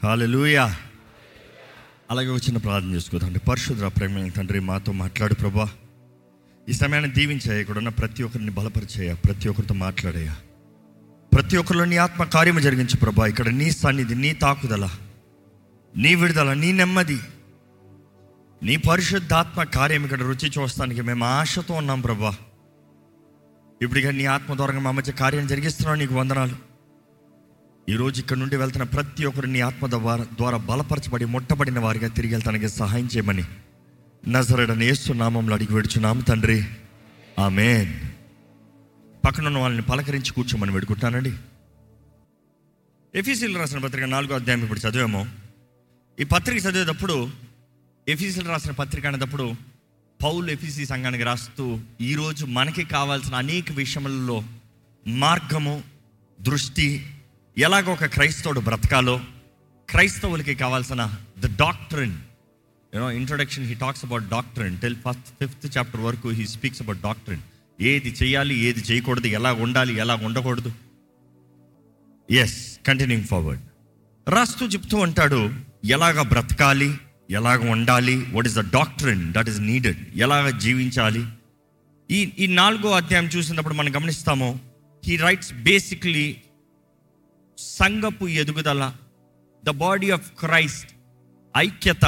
Hallelujah అలాగే వచ్చిన ప్రార్థన చేసుకోదండి పరిశుద్ర ప్రేమ తండ్రి మాతో మాట్లాడు ప్రభా ఈ సమయాన్ని దీవించాయి ఇక్కడ ఉన్న ప్రతి ఒక్కరిని బలపరిచేయ ప్రతి ఒక్కరితో మాట్లాడేయ ప్రతి ఒక్కరిలో నీ ఆత్మ కార్యము జరిగించు ప్రభా ఇక్కడ నీ సన్నిధి నీ తాకుదల నీ విడుదల నీ నెమ్మది నీ పరిశుద్ధాత్మ కార్యం ఇక్కడ రుచి చూస్తానికి మేము ఆశతో ఉన్నాం ప్రభా ఇప్పుడు ఇక నీ ఆత్మ ద్వారా మా మధ్య కార్యం జరిగిస్తున్నావు నీకు వందనాలు ఈరోజు ఇక్కడ నుండి వెళ్తున్న ప్రతి ఒక్కరు నీ ఆత్మ ద్వారా ద్వారా బలపరచబడి ముట్టబడిన వారిగా తిరిగి వెళ్తానికి సహాయం చేయమని నజరడని యేసు నామంలో అడిగి వెడుచున్నాము తండ్రి ఆమెన్ పక్కన ఉన్న వాళ్ళని పలకరించి కూర్చోమని వేడుకుంటానండి ఎఫీసీలు రాసిన పత్రిక నాలుగో అధ్యాయం ఇప్పుడు చదివాము ఈ పత్రిక చదివేటప్పుడు ఎఫీసీలు రాసిన పత్రిక అనేటప్పుడు పౌలు ఎఫీసీ సంఘానికి రాస్తూ ఈరోజు మనకి కావాల్సిన అనేక విషయములలో మార్గము దృష్టి ఎలాగ ఒక క్రైస్తవుడు బ్రతకాలో క్రైస్తవులకి కావాల్సిన the doctrine you know introduction he talks about doctrine till first fifth chapter వరకు హీ స్పీక్స్ అబౌట్ డాక్టరిన్ ఏది చేయాలి ఏది చేయకూడదు ఎలా ఉండాలి ఎలా ఉండకూడదు ఎస్ కంటిన్యూయింగ్ ఫార్వర్డ్ రాస్తూ చెప్తూ ఉంటాడు ఎలాగ బ్రతకాలి ఎలాగ ఉండాలి what is the doctrine that is needed ఎలాగ జీవించాలి ఈ ఈ నాలుగో అధ్యాయం చూసినప్పుడు మనం గమనిస్తాము హీ రైట్స్ బేసిక్లీ సంఘపు ఎదుగుదల ద బాడీ ఆఫ్ క్రైస్ట్ ఐక్యత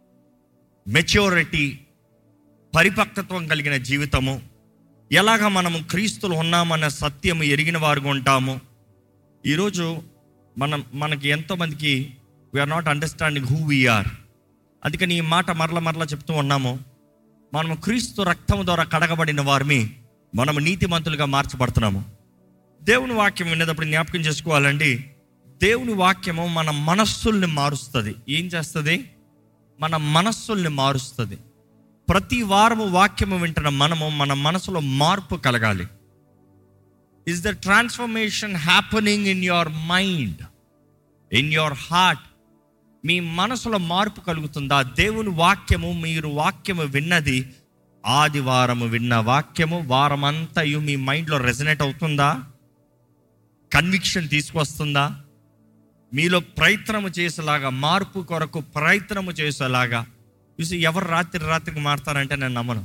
మెచ్యూరిటీ పరిపక్వత్వం కలిగిన జీవితము ఎలాగ మనము క్రీస్తులు ఉన్నామన్న సత్యము ఎరిగిన వారుగా ఉంటాము ఈరోజు మనం మనకి ఎంతోమందికి we are not understanding who we are అందుకని ఈ మాట మరల మరల చెప్తూ ఉన్నాము మనము క్రీస్తు రక్తము ద్వారా కడగబడిన వారిని మనము నీతిమంతులుగా మార్చబడుతున్నాము దేవుని వాక్యం వినేటప్పుడు జ్ఞాపకం చేసుకోవాలండి దేవుని వాక్యము మన మనస్సుల్ని మారుస్తుంది ఏం చేస్తుంది మన మనస్సుల్ని మారుస్తుంది ప్రతి వారము వాక్యము వింటున్న మనము మన మనసులో మార్పు కలగాలి is the transformation happening in your mind in your heart మీ మనసులో మార్పు కలుగుతుందా దేవుని వాక్యము మీరు వాక్యము విన్నది ఆదివారము విన్న వాక్యము వారమంతయు మీ మైండ్లో రెజనేట్ అవుతుందా కన్విక్షన్ తీసుకొస్తుందా మీలో ప్రయత్నము చేసేలాగా మార్పు కొరకు ప్రయత్నము చేసేలాగా చూసి ఎవరు రాత్రి రాత్రికి మారుతారంటే నేను నమ్మను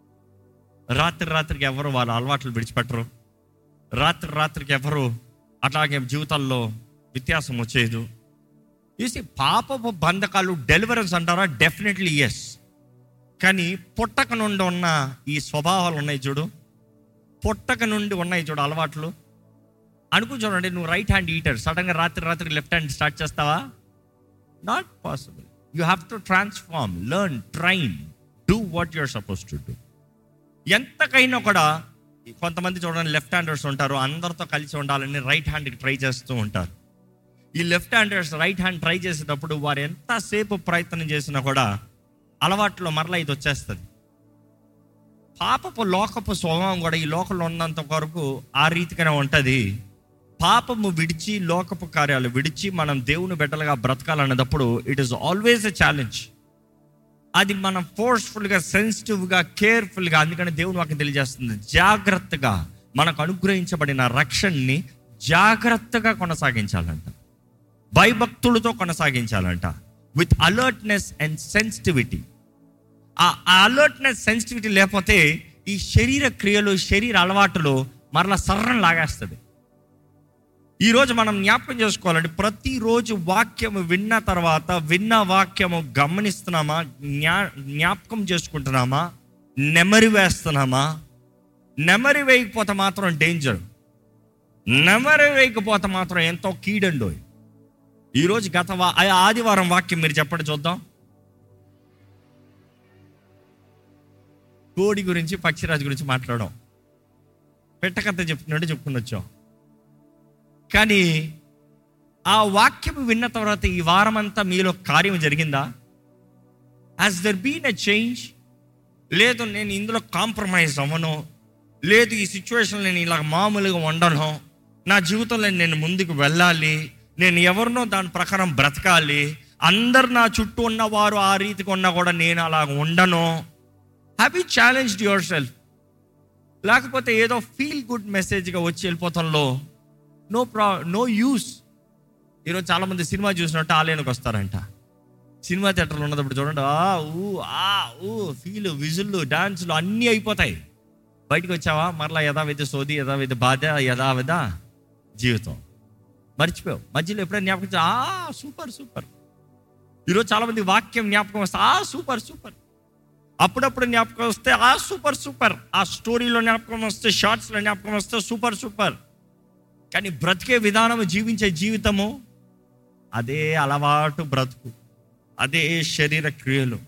రాత్రి రాత్రికి ఎవరు వాళ్ళ అలవాట్లు విడిచిపెట్టరు రాత్రి రాత్రికి ఎవరు అట్లాగే జీవితాల్లో వ్యత్యాసం వచ్చేది చూసి పాపపు బంధకాలు డెలివరెన్స్ అంటారా డెఫినెట్లీ ఎస్ కానీ పుట్టక నుండి ఉన్న ఈ స్వభావాలు ఉన్నాయి చూడు పుట్టక నుండి ఉన్నాయి చూడు అలవాట్లు అనుకో చూడండి నువ్వు రైట్ హ్యాండ్ ఈటర్ సడన్గా రాత్రి రాత్రి లెఫ్ట్ హ్యాండ్ స్టార్ట్ చేస్తావా not possible you have to transform learn train do what you're supposed to do ఎంతకైనా కూడా కొంతమంది చూడండి లెఫ్ట్ హ్యాండర్స్ ఉంటారు అందరితో కలిసి ఉండాలని రైట్ హ్యాండ్కి ట్రై చేస్తూ ఉంటారు ఈ left handers right hand try చేసేటప్పుడు వారు ఎంతసేపు ప్రయత్నం చేసినా కూడా అలవాట్లో మరలా ఇది వచ్చేస్తుంది పాపపు లోకపు స్వభావం కూడా ఈ లోకంలో ఉన్నంత వరకు ఆ రీతిగానే ఉంటుంది పాపము విడిచి లోకపు కార్యాలు విడిచి మనం దేవుని బిడ్డలుగా బ్రతకాలన్నప్పుడు it is always a challenge అది మనం ఫోర్స్ఫుల్గా సెన్సిటివ్గా కేర్ఫుల్గా అందుకని దేవుని వాకి తెలియజేస్తుంది జాగ్రత్తగా మనకు అనుగ్రహించబడిన రక్షణని జాగ్రత్తగా కొనసాగించాలంట భయభక్తులతో కొనసాగించాలంట విత్ అలర్ట్నెస్ అండ్ సెన్సిటివిటీ ఆ అలర్ట్నెస్ సెన్సిటివిటీ లేకపోతే ఈ శరీర క్రియలు శరీర అలవాటులు మరలా సర్రం లాగేస్తుంది ఈరోజు మనం జ్ఞాపకం చేసుకోవాలంటే ప్రతిరోజు వాక్యము విన్న తర్వాత విన్న వాక్యము గమనిస్తున్నామా జ్ఞా జ్ఞాపకం చేసుకుంటున్నామా నెమరి వేస్తున్నామా నెమరి వేయకపోతే మాత్రం డేంజర్ నెమరి వేయకపోతే మాత్రం ఎంతో కీడండో ఈరోజు గత వా ఆ ఆదివారం వాక్యం మీరు చెప్పండి చూద్దాం కోడి గురించి పక్షిరాజు గురించి మాట్లాడడం పెట్టకథ చెప్తున్నట్టు చెప్పుకుని వచ్చాం కానీ ఆ వాక్యం విన్న తర్వాత ఈ వారమంతా మీలో కార్యం జరిగిందా has there been a change లేదు నేను ఇందులో కాంప్రమైజ్ అవ్వను లేదు ఈ సిచ్యువేషన్ నేను ఇలా మామూలుగా ఉండను నా జీవితంలో నేను ముందుకు వెళ్ళాలి నేను ఎవరినో దాని ప్రకారం బ్రతకాలి అందరు నా చుట్టూ ఉన్నవారు ఆ రీతికి ఉన్నా కూడా నేను అలా ఉండను have you challenged yourself లేకపోతే ఏదో ఫీల్ గుడ్ మెసేజ్గా వచ్చి వెళ్ళిపోతంలో నో ప్రా నో యూస్ ఈరోజు చాలామంది సినిమా చూసినట్టు ఆలయానికి వస్తారంట సినిమా థియేటర్లో ఉన్నప్పుడు చూడండి ఆ ఊ ఆ ఊ ఫీల్ విజుళ్ళు డాన్సులు అన్నీ అయిపోతాయి బయటకు వచ్చావా మరలా యథావిధ సోది యథావిధ బాధ యథావిధ జీవితం మర్చిపోయావు మధ్యలో ఎప్పుడైనా జ్ఞాపకం చే- ఆ సూపర్ సూపర్ ఈరోజు చాలా మంది వాక్యం జ్ఞాపకం వస్తే ఆ సూపర్ సూపర్ అప్పుడప్పుడు జ్ఞాపకం వస్తే ఆ సూపర్ సూపర్ ఆ స్టోరీలో జ్ఞాపకం వస్తే షార్ట్స్లో జ్ఞాపకం వస్తే సూపర్ సూపర్ కానీ బ్రతికే విధానము జీవించే జీవితము అదే అలవాటు బ్రతుకు అదే శరీర క్రియలు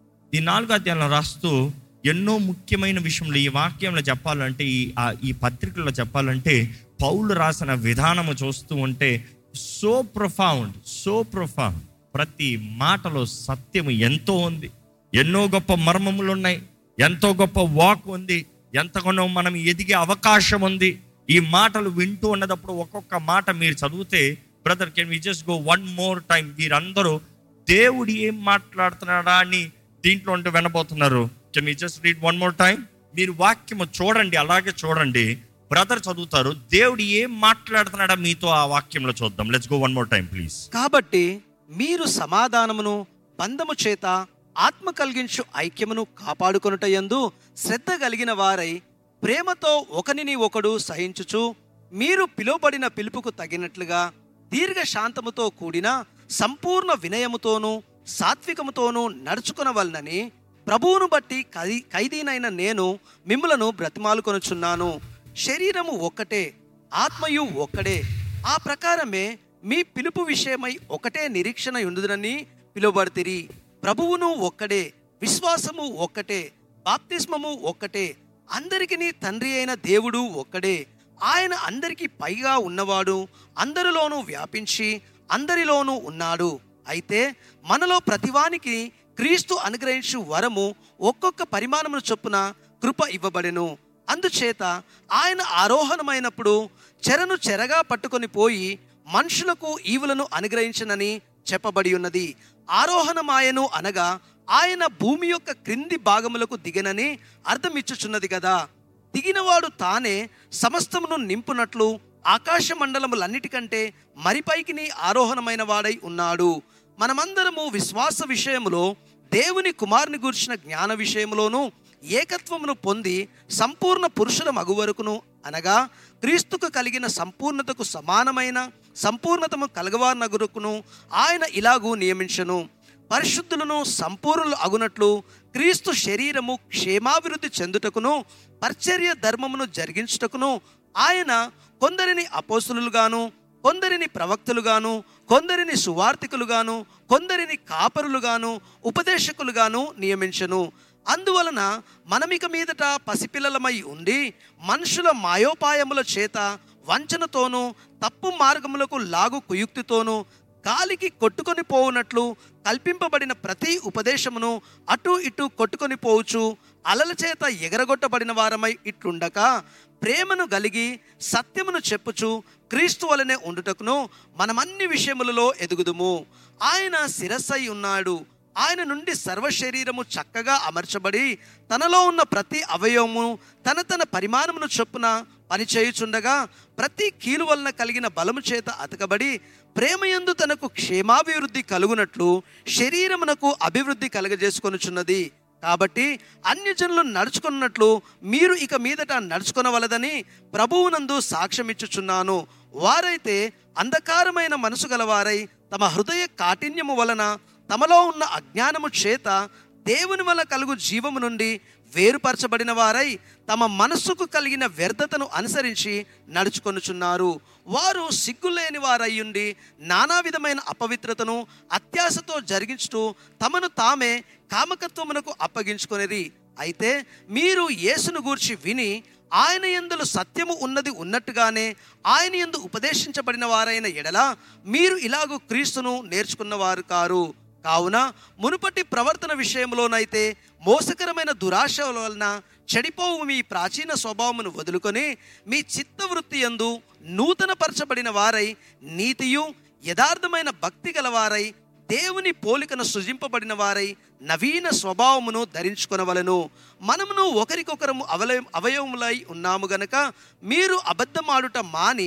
ఈ నాలుగో అధ్యాయంలో రాస్తూ ఎన్నో ముఖ్యమైన విషయంలో ఈ వాక్యంలో చెప్పాలంటే ఈ ఆ- ఈ పత్రికలో చెప్పాలంటే పౌలు రాసిన విధానము చూస్తూ ఉంటే సో ప్రొఫౌండ్ సో ప్రొఫౌండ్ ప్రతి మాటలో సత్యము ఎంతో ఉంది ఎన్నో గొప్ప మర్మములు ఉన్నాయి ఎంతో గొప్ప వాక్ ఉంది ఎంతగానో మనం ఎదిగే అవకాశం ఉంది ఈ మాటలు వింటూ ఉన్నదప్పుడు ఒక్కొక్క మాట మీరు చదివితే brother can we just go one more time వీరందరూ దేవుడు ఏం మాట్లాడుతున్నాడా అని దీంట్లో ఉంటే వినబోతున్నారు can we just read one more time మీరు వాక్యము చూడండి అలాగే చూడండి బ్రదర్ చదువుతారు దేవుడు ఏం మాట్లాడుతున్నాడా మీతో ఆ వాక్యంలో చూద్దాం let's go one more time please కాబట్టి మీరు సమాధానమును బంధము చేత ఆత్మ కలిగించు ఐక్యమును కాపాడుకొనుట యందు శ్రద్ధ కలిగిన వారై ప్రేమతో ఒకనిని ఒకడు సహించుచు మీరు పిలువబడిన పిలుపుకు తగినట్లుగా దీర్ఘ శాంతముతో కూడిన సంపూర్ణ వినయముతోనూ సాత్వికముతోనూ నడుచుకునవలనని ప్రభువును బట్టి ఖై ఖైదీనైన నేను మిమ్ములను బ్రతిమాలుకొనుచున్నాను శరీరము ఒక్కటే ఆత్మయు ఒక్కడే ఆ ప్రకారమే మీ పిలుపు విషయమై ఒకటే నిరీక్షణ ఉండుదనని పిలువబడితిరి ప్రభువును ఒక్కడే విశ్వాసము ఒక్కటే బాప్తిస్మము ఒక్కటే అందరికిని తండ్రి అయిన దేవుడు ఒక్కడే ఆయన అందరికీ పైగా ఉన్నవాడు అందరిలోనూ వ్యాపించి అందరిలోనూ ఉన్నాడు అయితే మనలో ప్రతివానికి క్రీస్తు అనుగ్రహించు వరము ఒక్కొక్క పరిమాణమును చొప్పున కృప ఇవ్వబడెను అందుచేత ఆయన ఆరోహణమైనప్పుడు చెరను చెరగా పట్టుకొని పోయి మనుషులకు ఈవులను అనుగ్రహించనని చెప్పబడి ఉన్నది ఆరోహణమాయను అనగా ఆయన భూమి యొక్క క్రింది భాగములకు దిగనని అర్థమిచ్చుచున్నది కదా దిగినవాడు తానే సమస్తమును నింపునట్లు ఆకాశ మండలములన్నిటికంటే మరిపైకిని ఆరోహణమైన వాడై ఉన్నాడు మనమందరము విశ్వాస విషయములో దేవుని కుమారుని గురించిన జ్ఞాన విషయములోను ఏకత్వమును పొంది సంపూర్ణ పురుషుల మగు వరకును అనగా క్రీస్తుకు కలిగిన సంపూర్ణతకు సమానమైన సంపూర్ణతము కలగవారనగురుకును ఆయన ఇలాగూ నియమించను పరిశుద్ధులను సంపూర్ణులు అగునట్లు క్రీస్తు శరీరము క్షేమాభివృద్ధి చెందుటకును పరిచర్య ధర్మమును జరిగించుటకును ఆయన కొందరిని అపోసులుగాను కొందరిని ప్రవక్తలుగాను కొందరిని సువార్థికులుగాను కొందరిని కాపరులుగాను ఉపదేశకులుగాను నియమించను అందువలన మనమిక మీదట పసిపిల్లలమై ఉండి మనుషుల మాయోపాయముల చేత వంచనతోనూ తప్పు మార్గములకు లాగు కుయుక్తితోనూ గాలికి కొట్టుకొని పోవునట్లు కల్పింపబడిన ప్రతి ఉపదేశమును అటు ఇటు కొట్టుకొని పోవచ్చు అలల చేత ఎగరగొట్టబడిన వారమై ఇట్లుండక ప్రేమను గలిగి సత్యమును చెప్పుచు క్రీస్తు వలనే ఉండుటకును మనమన్ని విషయములలో ఎదుగుదుము ఆయన శిరస్సై ఉన్నాడు ఆయన నుండి సర్వ శరీరము చక్కగా అమర్చబడి తనలో ఉన్న ప్రతి అవయవము తన తన పరిమాణమును చొప్పున పనిచేయుచుండగా ప్రతి కీలు వలన కలిగిన బలము చేత అతకబడి ప్రేమయందు తనకు క్షేమాభివృద్ధి కలుగునట్లు శరీరమునకు అభివృద్ధి కలగజేసుకొనుచున్నది కాబట్టి అన్యజనులు నడుచుకున్నట్లు మీరు ఇక మీదట నడుచుకొనవలదని ప్రభువునందు సాక్ష్యమిచ్చుచున్నాను వారైతే అంధకారమైన మనసు గలవారై తమ హృదయ కాఠిన్యము వలన తమలో ఉన్న అజ్ఞానము చేత దేవుని వల్ల కలుగు జీవము నుండి వేరుపరచబడిన వారై తమ మనస్సుకు కలిగిన వ్యర్థతను అనుసరించి నడుచుకొనుచున్నారు వారు సిగ్గులేని వారయ్యుండి నానా విధమైన అపవిత్రతను అత్యాశతో జరిగించుతూ తమను తామే కామకత్వమునకు అప్పగించుకొనిరి అయితే మీరు యేసును గూర్చి విని ఆయన ఎందులో సత్యము ఉన్నది ఉన్నట్టుగానే ఆయన ఎందు ఉపదేశించబడిన వారైన ఎడల మీరు ఇలాగూ క్రీస్తును నేర్చుకున్నవారు కారు కావున మునుపటి ప్రవర్తన విషయంలోనైతే మోసకరమైన దురాశల వలన చెడిపోవు మీ ప్రాచీన స్వభావమును వదులుకొని మీ చిత్తవృత్తి యందు నూతనపరచబడిన వారై నీతియు యథార్థమైన భక్తి గలవారై దేవుని పోలికను సృజింపబడిన వారై నవీన స్వభావమును ధరించుకొనవలను మనమును ఒకరికొకరము అవలయం అవయవములై ఉన్నాము గనక మీరు అబద్ధమాడుట మాని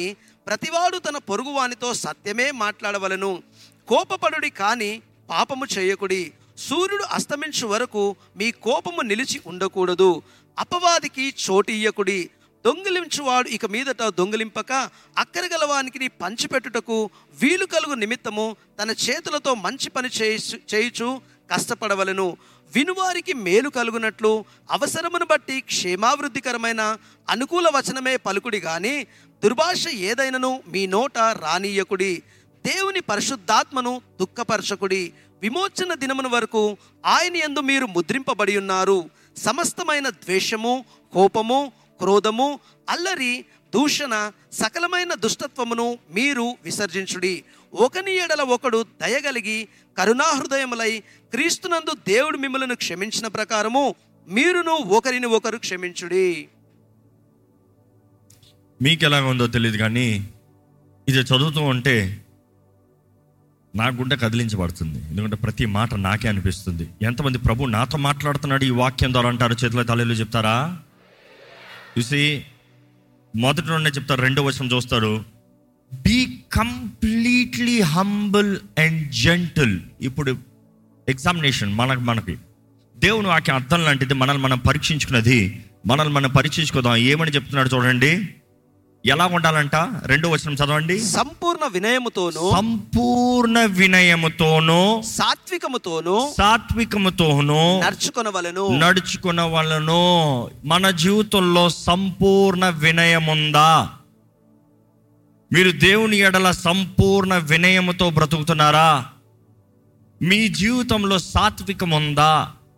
ప్రతివాడు తన పొరుగువానితో సత్యమే మాట్లాడవలను కోపపడుడి కాని పాపము చేయకుడి సూర్యుడు అస్తమించు వరకు మీ కోపము నిలిచి ఉండకూడదు అపవాదికి చోటు ఇయ్యకుడి దొంగిలించువాడు ఇక మీదట దొంగిలింపక అక్కరగలవానికి నీ పంచిపెట్టుటకు వీలు కలుగు నిమిత్తము తన చేతులతో మంచి పని చేయుచు చేయుచు కష్టపడవలను వినువారికి మేలు కలుగునట్లు అవసరమును బట్టి క్షేమావృద్ధికరమైన అనుకూల వచనమే పలుకుడి గాని దుర్భాష ఏదైనను మీ నోట రానీయకుడి దేవుని పరిశుద్ధాత్మను దుఃఖపరచకుడి విమోచన దినమున వరకు ఆయన యందు మీరు ముద్రింపబడి ఉన్నారు సమస్తమైన ద్వేషము కోపము క్రోధము అల్లరి దూషణ సకలమైన దుష్టత్వమును మీరు విసర్జించుడి ఒకని ఎడల ఒకడు దయగలిగి కరుణాహృదయములై క్రీస్తునందు దేవుడు మిమ్మలను క్షమించిన ప్రకారము మీరును ఒకరిని ఒకరు క్షమించుడి మీకు ఎలాగ ఉందో తెలియదు కానీ ఇది చదువుతూ ఉంటే నా గుండె కదిలించబడుతుంది ఎందుకంటే ప్రతి మాట నాకే అనిపిస్తుంది ఎంతమంది ప్రభు నాతో మాట్లాడుతున్నాడు ఈ వాక్యం ద్వారా అంటారు చేతిలో తల్లిలో చెప్తారా చూసి మొదటి నుండే చెప్తారు రెండో వచనం చూస్తారు be completely humble and gentle ఇప్పుడు ఎగ్జామినేషన్ మనకు మనకి దేవుని వాక్యం అర్థం లాంటిది మనల్ని మనం పరీక్షించుకున్నది మనల్ని మనం పరీక్షించుకుందాం ఏమని చెప్తున్నాడు చూడండి ఎలా ఉండాలంట రెండో వచనం చదవండి సంపూర్ణ వినయముతోను సంపూర్ణ వినయముతోనూ సాత్వికముతోను సాత్వికముతోనూ నడుచుకొనవలెను నడుచుకున్న వాళ్ళను మన జీవితంలో సంపూర్ణ వినయముందా మీరు దేవుని ఎడల సంపూర్ణ వినయముతో బ్రతుకుతున్నారా మీ జీవితంలో సాత్వికం ఉందా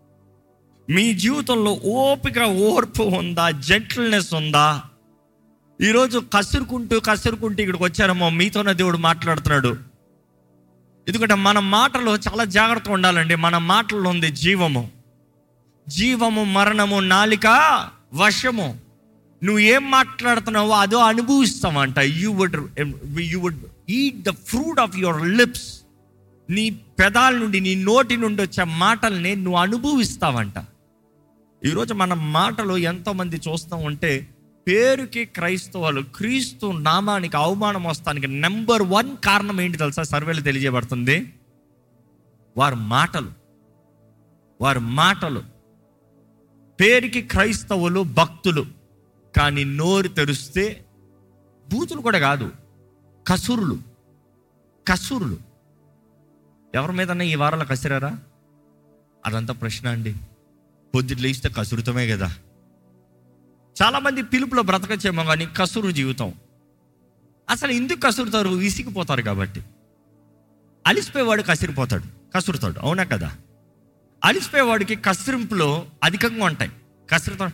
మీ జీవితంలో ఓపిక ఓర్పు ఉందా జెంట్ల్నెస్ ఉందా ఈరోజు కసురుకుంటూ కసురుకుంటూ ఇక్కడికి వచ్చారమ్మో మీతోనే దేవుడు మాట్లాడుతున్నాడు ఎందుకంటే మన మాటలో చాలా జాగ్రత్తగా ఉండాలండి మన మాటల్లో ఉంది జీవము జీవము మరణము నాలిక వశము నువ్వు ఏం మాట్లాడుతున్నావో అదో అనుభవిస్తామంట you would you would eat the fruit of your lips నీ పెదాల నుండి నీ నోటి నుండి వచ్చే మాటల్ని నువ్వు అనుభవిస్తావంట ఈరోజు మన మాటలు ఎంతోమంది చూస్తూ ఉంటే పేరుకి క్రైస్తవాలు క్రీస్తు నామానికి అవమానం వస్తానికి నెంబర్ వన్ కారణం ఏంటి తెలుసా సర్వేలు తెలియజేయబడుతుంది వారి మాటలు వారి మాటలు పేరుకి క్రైస్తవులు భక్తులు కానీ నోరు తెరిస్తే బూతులు కూడా కాదు కసురులు కసురులు ఎవరి మీదన్నా ఈ వారంలో కసిరారా అదంతా ప్రశ్న అండి పొద్దుట్లు లేస్తే కసురుతమే కదా చాలామంది పిలుపులో బ్రతకచ్చేమో కానీ కసురు జీవితం అసలు ఎందుకు కసురుతారు విసిగిపోతారు కాబట్టి అలిసిపోయేవాడు కసిరిపోతాడు కసురుతాడు అవునా కదా అలిసిపోయేవాడికి కసిరింపులో అధికంగా ఉంటాయి కసురుతాడు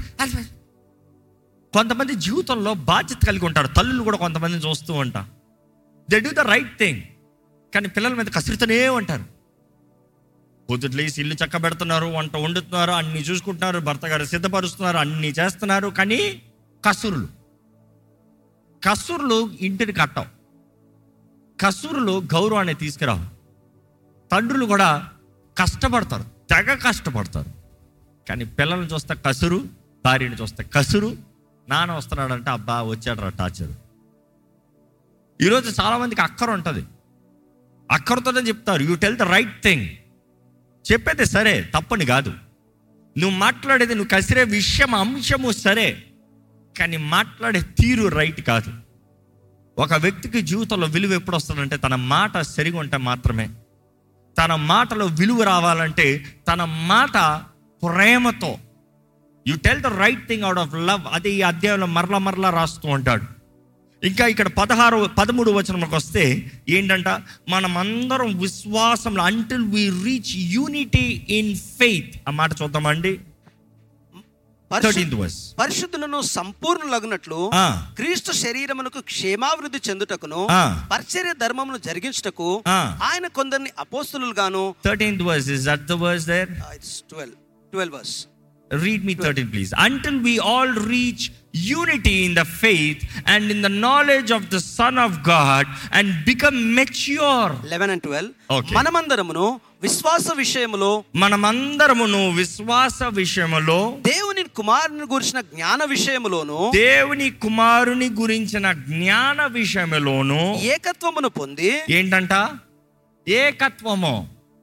కొంతమంది జీవితంలో బాధ్యత కలిగి ఉంటారు తల్లులు కూడా కొంతమందిని చూస్తూ ఉంటా they do the right thing కానీ పిల్లల మీద కసురుతూనే ఉంటారు పొద్దుట్లేసి ఇల్లు చక్క పెడుతున్నారు వంట వండుతున్నారు అన్ని చూసుకుంటున్నారు భర్త గారు సిద్ధపరుస్తున్నారు అన్ని చేస్తున్నారు కానీ కసురులు కసురులు ఇంటిని కట్టవు కసురులు గౌరవాన్ని తీసుకురావు తండ్రులు కూడా కష్టపడతారు తెగ కష్టపడతారు కానీ పిల్లల్ని చూస్తే కసురు భార్యని చూస్తే కసురు నాన్న వస్తున్నాడంటే అబ్బా వచ్చాడు రా టార్చర్ ఈరోజు చాలామందికి అక్కర ఉంటుంది అక్కరతోనే చెప్తారు you tell the right thing చెప్పేది సరే తప్పని కాదు నువ్వు మాట్లాడేది నువ్వు కసిరే విషయం అంశము సరే కానీ మాట్లాడే తీరు రైట్ కాదు ఒక వ్యక్తికి జీవితంలో విలువ ఎప్పుడు వస్తుందంటే తన మాట సరిగా ఉంటే మాత్రమే తన మాటలో విలువ రావాలంటే తన మాట ప్రేమతో you tell the right thing out of love అది ఈ అధ్యాయంలో మరలా మరలా రాస్తూ ఉంటాడు ఇంకా ఇక్కడ పదహారు పదమూడు వచనంలోకి వస్తే ఏంటంట మనం అందరం విశ్వాసంలో until we reach unity in faith ఆ మాట చూద్దామండి పరిశు- థర్టీన్త్ వర్స్ పరిశుద్ధులను సంపూర్ణులగునట్లు ఆ. క్రీస్తు శరీరమునకు క్షేమాభివృద్ధి చెందుటకును ఆ. పరిచర్య ధర్మమును జరిగించుటకు ఆ. ఆయన కొందరిని అపోస్తులుగాను thirteenth verse is that the verse there twelve twelve verse read me 13 please until we all reach unity in the faith and in the knowledge of the Son of God and become mature. Eleven and twelve Okay. మనమందరమును విశ్వాస విషయములో మనమందరమును విశ్వాస విషయములో దేవుని కుమారుని గురించిన జ్ఞాన విషయములోను దేవుని కుమారుని గురించిన జ్ఞాన విషయములోను ఏకత్వమును పొంది ఏంటంట ఏకత్వము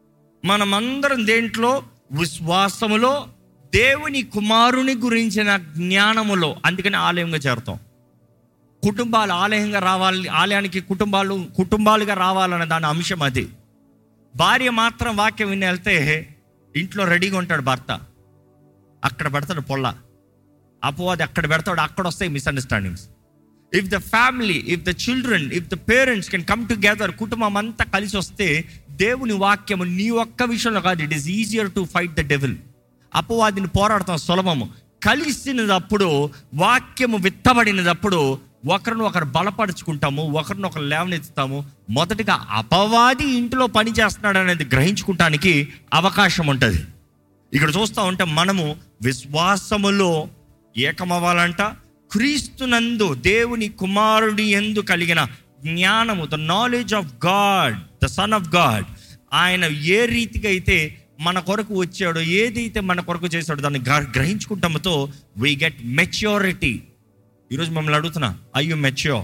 మనమందరం దేంట్లో విశ్వాసములో దేవుని కుమారుని గురించిన జ్ఞానములో అందుకని ఆలయంగా చేరుతాం కుటుంబాలు ఆలయంగా రావాలి ఆలయానికి కుటుంబాలు కుటుంబాలుగా రావాలన్న దాని అంశం అది భార్య మాత్రం వాక్యం విని వెళ్తే ఇంట్లో రెడీగా ఉంటాడు భర్త అక్కడ పెడతాడు పొల్ల అపవాది అక్కడ పెడతాడు అక్కడ వస్తాయి misunderstandings if the family if the children if the parents can come together కుటుంబం అంతా కలిసి వస్తే దేవుని వాక్యము నీ ఒక్క విషయంలో కాదు it is easier to fight the devil అపవాదిని పోరాడతాం సులభము కలిసినప్పుడు వాక్యము విత్తబడినప్పుడు ఒకరిని ఒకరు బలపరుచుకుంటాము ఒకరిని ఒకరు లేవనెత్తుతాము మొదటిగా అపవాది ఇంట్లో పని చేస్తున్నాడు అనేది గ్రహించుకుంటానికి అవకాశం ఉంటుంది ఇక్కడ చూస్తూ ఉంటే మనము విశ్వాసములో ఏకమవ్వాలంట క్రీస్తునందు దేవుని కుమారుడి ఎందు కలిగిన జ్ఞానము the knowledge of God the son of God ఆయన ఏ రీతిగా అయితే మన కొరకు వచ్చాడో ఏదైతే మన కొరకు చేశాడో దాన్ని గ్ర- గ్రహించుకుంటామతో వీ గెట్ మెచ్యూరిటీ ఈరోజు మమ్మల్ని అడుగుతున్నా I you mature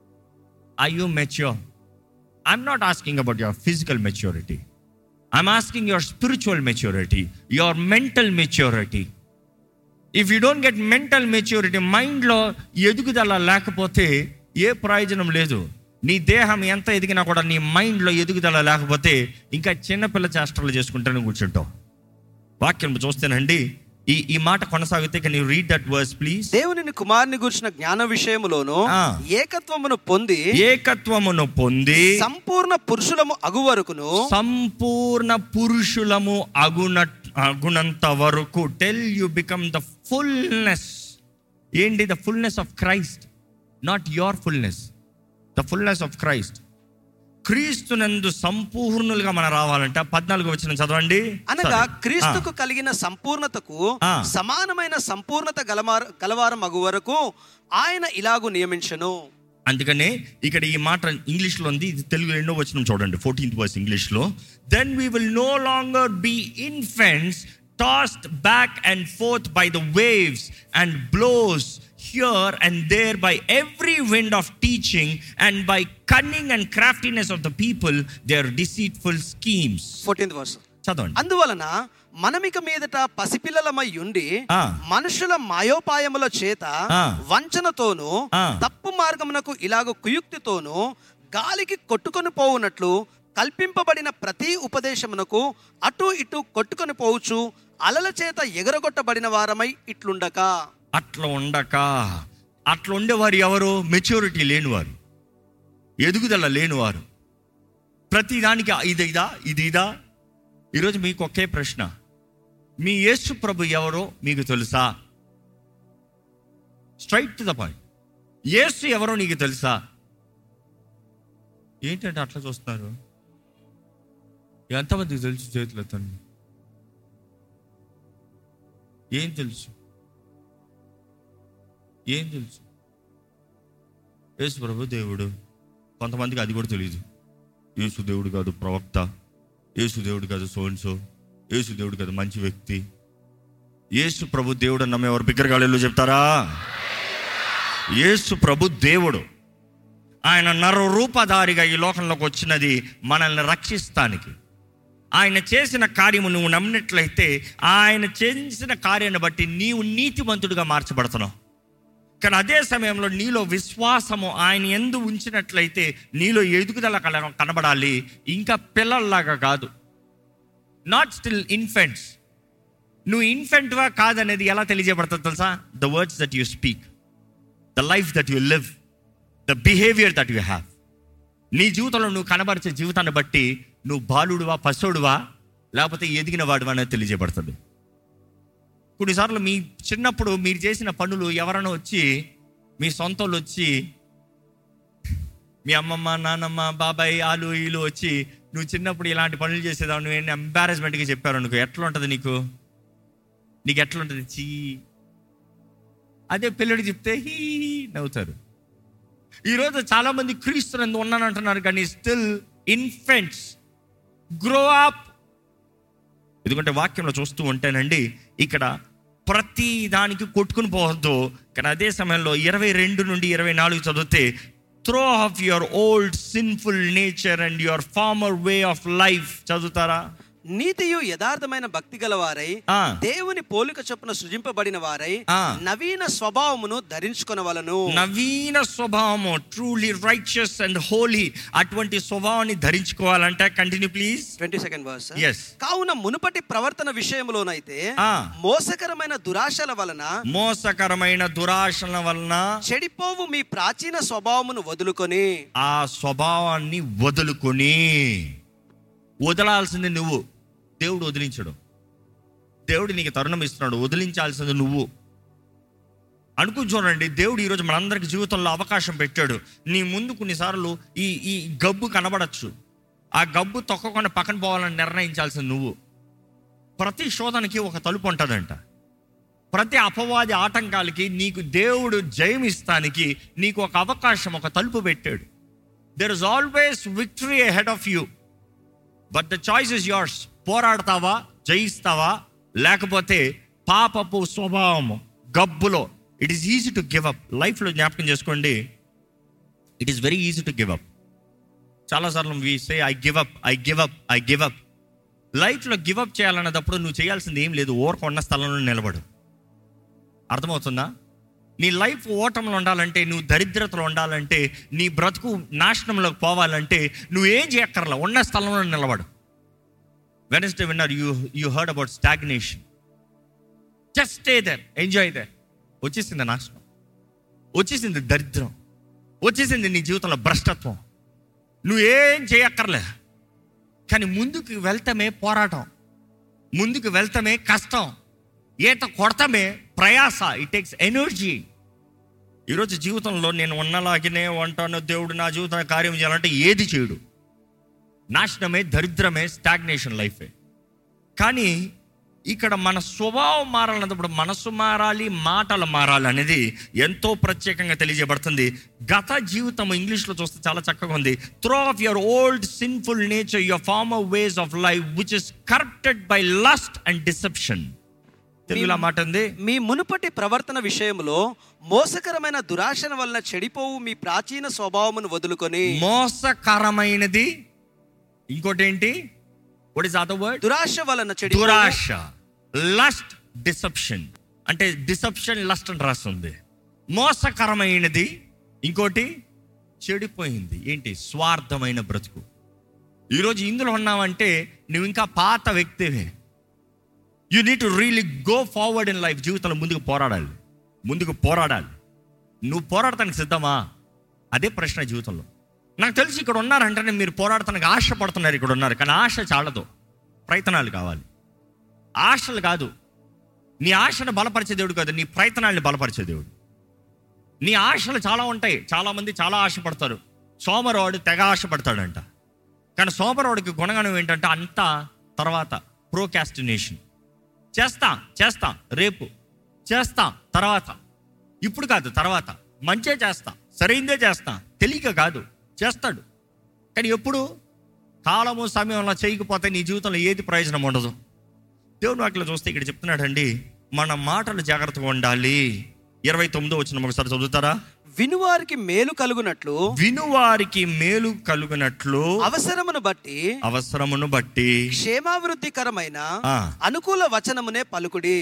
I you mature I'm not asking about your physical maturity I'm asking your spiritual maturity your mental maturity if you don't get mental maturity మైండ్లో ఎదుగుదల లేకపోతే ఏ ప్రయోజనం లేదు నీ దేహం ఎంత ఎదిగినా కూడా నీ మైండ్లో ఎదుగుదల లేకపోతే ఇంకా చిన్నపిల్ల చేష్టలు చేసుకుంటూనే కూర్చుంటావు వాక్యం చూస్తేనండి ఈ ఈ మాట కొనసాగితే can you read that verse please దేవుని కుమారుని గురించిన జ్ఞాన విషయములోను ఆ. ఏకత్వమును పొంది ఏకత్వమును పొంది సంపూర్ణ పురుషులము అగు వరకును సంపూర్ణ పురుషులము అగున అగునంత వరకు till you become the fullness ఏంటి the fullness of Christ not your fullness the fullness of Christ క్రీస్తునందు సంపూర్ణులుగా మనం రావాలంట పద్నాలుగు వచ్చిన చదవండి అనగా Sorry. క్రీస్తుకు కలిగిన సంపూర్ణతకు ఆ. సమానమైన సంపూర్ణత గలమార గలవారం అగు వరకు ఆయన ఇలాగు నియమించను అందుకనే ఇక్కడ ఈ మాట ఇంగ్లీష్లో ఉంది ఇది తెలుగు ఎన్నో వచ్చిన చూడండి ఫోర్టీన్త్ వర్స్ ఇంగ్లీష్లో then we will no longer be infants tossed back and forth by the waves and blows here and there by every wind of teaching and by cunning and craftiness of the people they are deceitful schemes fourteenth verse చదవండి అందువలన మనమిక మీదట పసిపిల్లలమై ఉండి ఆ. మనుషుల మాయోపాయముల చేత ఆ. వంచనతోను ఆ. తప్పు మార్గమునకు ఇలాగ కుయుక్తితోను గాలికి కొట్టుకొని పోవునట్లు కల్పింపబడిన ప్రతి ఉపదేశమునకు అటు ఇటు కొట్టుకొని పోవచ్చు అలల చేత ఎగరగొట్టబడిన వారమై ఇట్లుండక అట్లా ఉండక అట్లా ఉండేవారు ఎవరు మెచ్యూరిటీ లేనివారు ఎదుగుదల లేనివారు ప్రతి దానికి ఇది ఇదా ఇది ఇదా ఈరోజు మీకు ఒకే ప్రశ్న మీ యేసు ప్రభు ఎవరో మీకు తెలుసా straight to the point Yesu ఎవరో నీకు తెలుసా ఏంటంటే అట్లా చూస్తున్నారు ఎంతమందికి తెలుసు చేతులు తండ్రి ఏం తెలుసు ఏం తెలుసు యేసు ప్రభు దేవుడు కొంతమందికి అది కూడా తెలియదు యేసు దేవుడు కాదు ప్రవక్త యేసు దేవుడు కాదు సోన్సో యేసు దేవుడు కాదు మంచి వ్యక్తి యేసు ప్రభు దేవుడు అని నమ్మేవారు బిగ్గరగాళ్ళు చెప్తారా యేసు ప్రభు దేవుడు ఆయన నర రూపధారిగా ఈ లోకంలోకి వచ్చినది మనల్ని రక్షిస్తానికి ఆయన చేసిన కార్యము నువ్వు నమ్మినట్లయితే ఆయన చేసిన కార్యాన్ని బట్టి నీవు నీతిమంతుడిగా మార్చబడుతున్నావు కానీ అదే సమయంలో నీలో విశ్వాసము ఆయన ఎందు ఉంచినట్లయితే నీలో ఎదుగుదల కల- కనబడాలి ఇంకా పిల్లల్లాగా కాదు నాట్ స్టిల్ ఇన్ఫెంట్స్ నువ్వు ఇన్ఫెంట్వా కాదనేది ఎలా తెలియజేయబడుతుంది తెలుసా the words that you speak the life that you live the behaviour that you have నీ జీవితంలో నువ్వు కనబరిచే జీవితాన్ని బట్టి నువ్వు బాలుడువా పశువుడువా లేకపోతే ఎదిగిన వాడువా అనేది తెలియజేయబడుతుంది కొన్నిసార్లు మీ చిన్నప్పుడు మీరు చేసిన పనులు ఎవరైనా వచ్చి మీ సొంత వాళ్ళు వచ్చి మీ అమ్మమ్మ నాన్నమ్మ బాబాయ్ ఆలు ఈలు వచ్చి నువ్వు చిన్నప్పుడు ఇలాంటి పనులు చేసేదావు నువ్వు ఏంటి ఎంబారెస్మెంట్గా చెప్పారు అనుకో ఎట్లా ఉంటుంది నీకు నీకు ఎట్లా ఉంటుంది చీ అదే పిల్లడికి చెప్తే హీ నవ్వుతారు ఈరోజు చాలా మంది క్రీస్తునందు ఉన్నానంటున్నారు కానీ స్టిల్ ఇన్ఫెంట్స్ గ్రో అప్ ఎందుకంటే వాక్యంలో చూస్తూ ఉంటేనండి ఇక్కడ ప్రతి దానికి కొట్టుకుని పోవద్దు కానీ అదే సమయంలో ఇరవై రెండు నుండి ఇరవై నాలుగు చదివితే throw off your old sinful nature and your former way of life చదువుతారా నీతియు యథార్థమైన భక్తి గలవారై ఆ. దేవుని పోలిక చొప్పున సృజింపబడిన వారై ఆ. నవీన స్వభావమును ధరించుకొనవలను నవీన స్వభావము ట్రూలీ రైచియస్ అండ్ హోలీ అటువంటి స్వభావాన్ని ధరించుకోవాలంటే continue please twenty second verse Yes. కావున మునుపటి ప్రవర్తన విషయంలోనైతే ఆ. మోసకరమైన దురాశల వలన మోసకరమైన దురాశల వలన చెడిపోవు మీ ప్రాచీన స్వభావమును వదులుకొని ఆ స్వభావాన్ని వదులుకొని వదలాల్సింది నువ్వు దేవుడు వదిలించడు దేవుడు నీకు తరుణం ఇస్తున్నాడు వదిలించాల్సింది నువ్వు అనుకుని చూడండి దేవుడు ఈరోజు మనందరికి జీవితంలో అవకాశం పెట్టాడు నీ ముందు కొన్నిసార్లు ఈ ఈ గబ్బు కనబడచ్చు ఆ గబ్బు తొక్కకుండా పక్కన పోవాలని నిర్ణయించాల్సింది నువ్వు ప్రతి శోధనకి ఒక తలుపు ఉంటుందంట ప్రతి అపవాది ఆటంకాలకి నీకు దేవుడు జయం ఇస్తానికి నీకు ఒక అవకాశం ఒక తలుపు పెట్టాడు there is always victory head of you but the choice is yours పోరాడతావా జయిస్తావా లేకపోతే పాపపు స్వభావము గబ్బులో it is easy to give up లైఫ్లో జ్ఞాపకం చేసుకోండి it is very easy to give up చాలాసార్లు we say I give up I give up I give up లైఫ్లో గివ్ అప్ చేయాలన్నప్పుడు నువ్వు చేయాల్సింది ఏం లేదు ఓర్క ఉన్న స్థలంలో నిలబడు అర్థమవుతుందా నీ లైఫ్ ఓటంలో ఉండాలంటే నువ్వు దరిద్రతలో ఉండాలంటే నీ బ్రతుకు నాశనంలోకి పోవాలంటే నువ్వు ఏం చేయక్కర్లా ఉన్న స్థలంలో నిలబడు వెనస్డే విన్నారు you you heard about stagnation just stay there enjoy there వచ్చేసింది నాశనం వచ్చేసింది దరిద్రం వచ్చేసింది నీ జీవితంలో భ్రష్టత్వం నువ్వేం చేయక్కర్లే కానీ ముందుకు వెళ్తామే పోరాటం ముందుకు వెళ్తామే కష్టం ఈత కొడతామే ప్రయాస ఇట్ టేక్స్ ఎనర్జీ ఈరోజు జీవితంలో నేను ఉన్నలాగినే ఉంటాను దేవుడు నా జీవితంలో కార్యం చేయాలంటే ఏది చేయడు నాశనమే దరిద్రమే స్టాగ్నేషన్ లైఫే కానీ ఇక్కడ మన స్వభావం మారాలన్నప్పుడు మనసు మారాలి మాటలు మారాలి అనేది ఎంతో ప్రత్యేకంగా తెలియజేయబడుతుంది గత జీవితం ఇంగ్లీష్లో చూస్తే చాలా చక్కగా ఉంది throw off your old sinful nature your former ways of life which is corrupted by lust and deception తెలుగులో మాట ఉంది మీ మునుపటి ప్రవర్తన విషయంలో మోసకరమైన దురాశల వలన చెడిపోవు మీ ప్రాచీన స్వభావమును వదులుకొని మోసకరమైనది ఇంకోటి ఏంటి వాట్ ఇస్ అదర్ వర్డ్ దురాశ వలన చెడి దురాశ లస్ట్ డిసెప్షన్ అంటే డిసెప్షన్ లస్ట్ అని రాస్తుంది మోసకరమైనది ఇంకోటి చెడిపోయింది ఏంటి స్వార్థమైన బ్రతుకు ఈరోజు ఇందులో ఉన్నావంటే నువ్వు ఇంకా పాత వ్యక్తివే you need to really go forward in life జీవితంలో ముందుకు పోరాడాలి ముందుకు పోరాడాలి నువ్వు పోరాడటానికి సిద్ధమా అదే ప్రశ్న జీవితంలో నాకు తెలిసి ఇక్కడ ఉన్నారంటేనే మీరు పోరాడటానికి ఆశపడుతున్నారు ఇక్కడ ఉన్నారు కానీ ఆశ చాలదు ప్రయత్నాలు కావాలి ఆశలు కాదు నీ ఆశను బలపరిచే దేవుడు కాదు నీ ప్రయత్నాల్ని బలపరిచే దేవుడు నీ ఆశలు చాలా ఉంటాయి చాలా మంది చాలా ఆశపడతారు సోమరవాడు తెగ ఆశపడతాడంట కానీ సోమరవాడికి గుణగణం ఏంటంటే అంతా తర్వాత ప్రోకాస్టినేషన్ చేస్తా చేస్తా రేపు చేస్తా తర్వాత ఇప్పుడు కాదు తర్వాత మంచే చేస్తా సరైందే చేస్తా తెలియక కాదు చేస్తాడు కానీ ఎప్పుడు కాలము సమయంలో చేయకపోతే నీ జీవితంలో ఏది ప్రయోజనం ఉండదు దేవుని వాటిలో చూస్తే ఇక్కడ చెప్తున్నాడండి మన మాటలు జాగ్రత్తగా ఉండాలి ఇరవై తొమ్మిదో వచ్చిన ఒకసారి చదువుతారా వినువారికి మేలు కలుగునట్లు వినువారికి మేలు కలుగునట్లు అవసరమును బట్టి అవసరమును బట్టి క్షేమాభివృద్ధికరమైన ఆ. అనుకూల వచనమునే పలుకుడి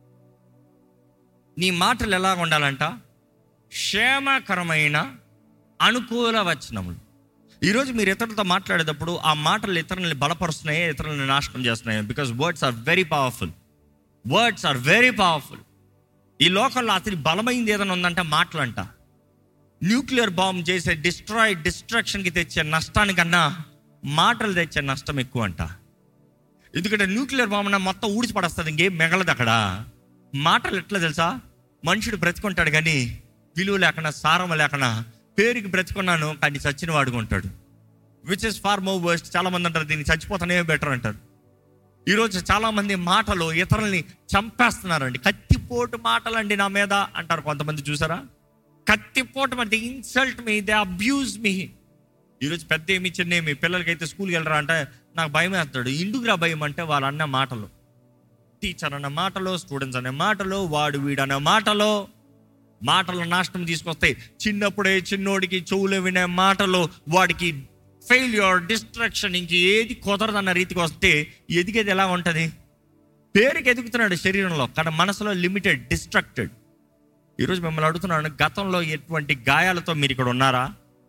నీ మాటలు ఎలా ఉండాలంట క్షేమకరమైన అనుకూల వచనములు ఈరోజు మీరు ఇతరులతో మాట్లాడేటప్పుడు ఆ మాటలు ఇతరులని బలపరుస్తున్నాయి ఇతరులని నాశనం చేస్తున్నాయి because words are very powerful words are very powerful ఈ లోకంలో అతని బలమైంది ఏదైనా ఉందంటే మాటలంట న్యూక్లియర్ బాంబ్ చేసే డిస్ట్రాయ్ డిస్ట్రక్షన్కి తెచ్చే నష్టానికన్నా మాటలు తెచ్చే నష్టం ఎక్కువ అంట ఎందుకంటే న్యూక్లియర్ బాంబ్ అన్న మొత్తం ఊడిచి పడేస్తుంది ఇంకేం మిగలదు అక్కడ మాటలు ఎట్లా తెలుసా మనుషుడు బ్రతుకుంటాడు కానీ విలువ లేకుండా సారం లేకుండా పేరుకి బ్రతుకున్నాను కానీ చచ్చిన వాడుకుంటాడు which is far more worst చాలా మంది అంటారు దీన్ని చచ్చిపోతానే బెటర్ అంటారు ఈరోజు చాలామంది మాటలు ఇతరుల్ని చంపేస్తున్నారండి కత్తిపోటు మాటలండి నా మీద అంటారు కొంతమంది చూసారా కత్తిపోటు అంటే insult me they abuse me ఈరోజు పెద్ద ఏమి చిన్న ఏమి పిల్లలకైతే స్కూల్కి వెళ్ళరా అంటే నాకు భయం వేస్తాడు ఇందుకురా భయం అంటే వాళ్ళు అన్న మాటలు టీచర్ అన్న మాటలో స్టూడెంట్స్ అనే మాటలో వాడు వీడు అనే మాటలో మాటలు నాశనం తీసుకొస్తాయి చిన్నప్పుడే చిన్నోడికి చెవులు వినే మాటలు వాడికి ఫెయిల్యూర్ డిస్ట్రక్షన్ ఇంక ఏది కుదరదన్న రీతికి వస్తే ఎదిగేది ఎలా ఉంటుంది పేరుకి ఎదుగుతున్నాడు శరీరంలో కానీ మనసులో లిమిటెడ్ డిస్ట్రక్టెడ్ ఈరోజు మిమ్మల్ని అడుగుతున్నాను గతంలో ఎటువంటి గాయాలతో మీరు ఇక్కడ ఉన్నారా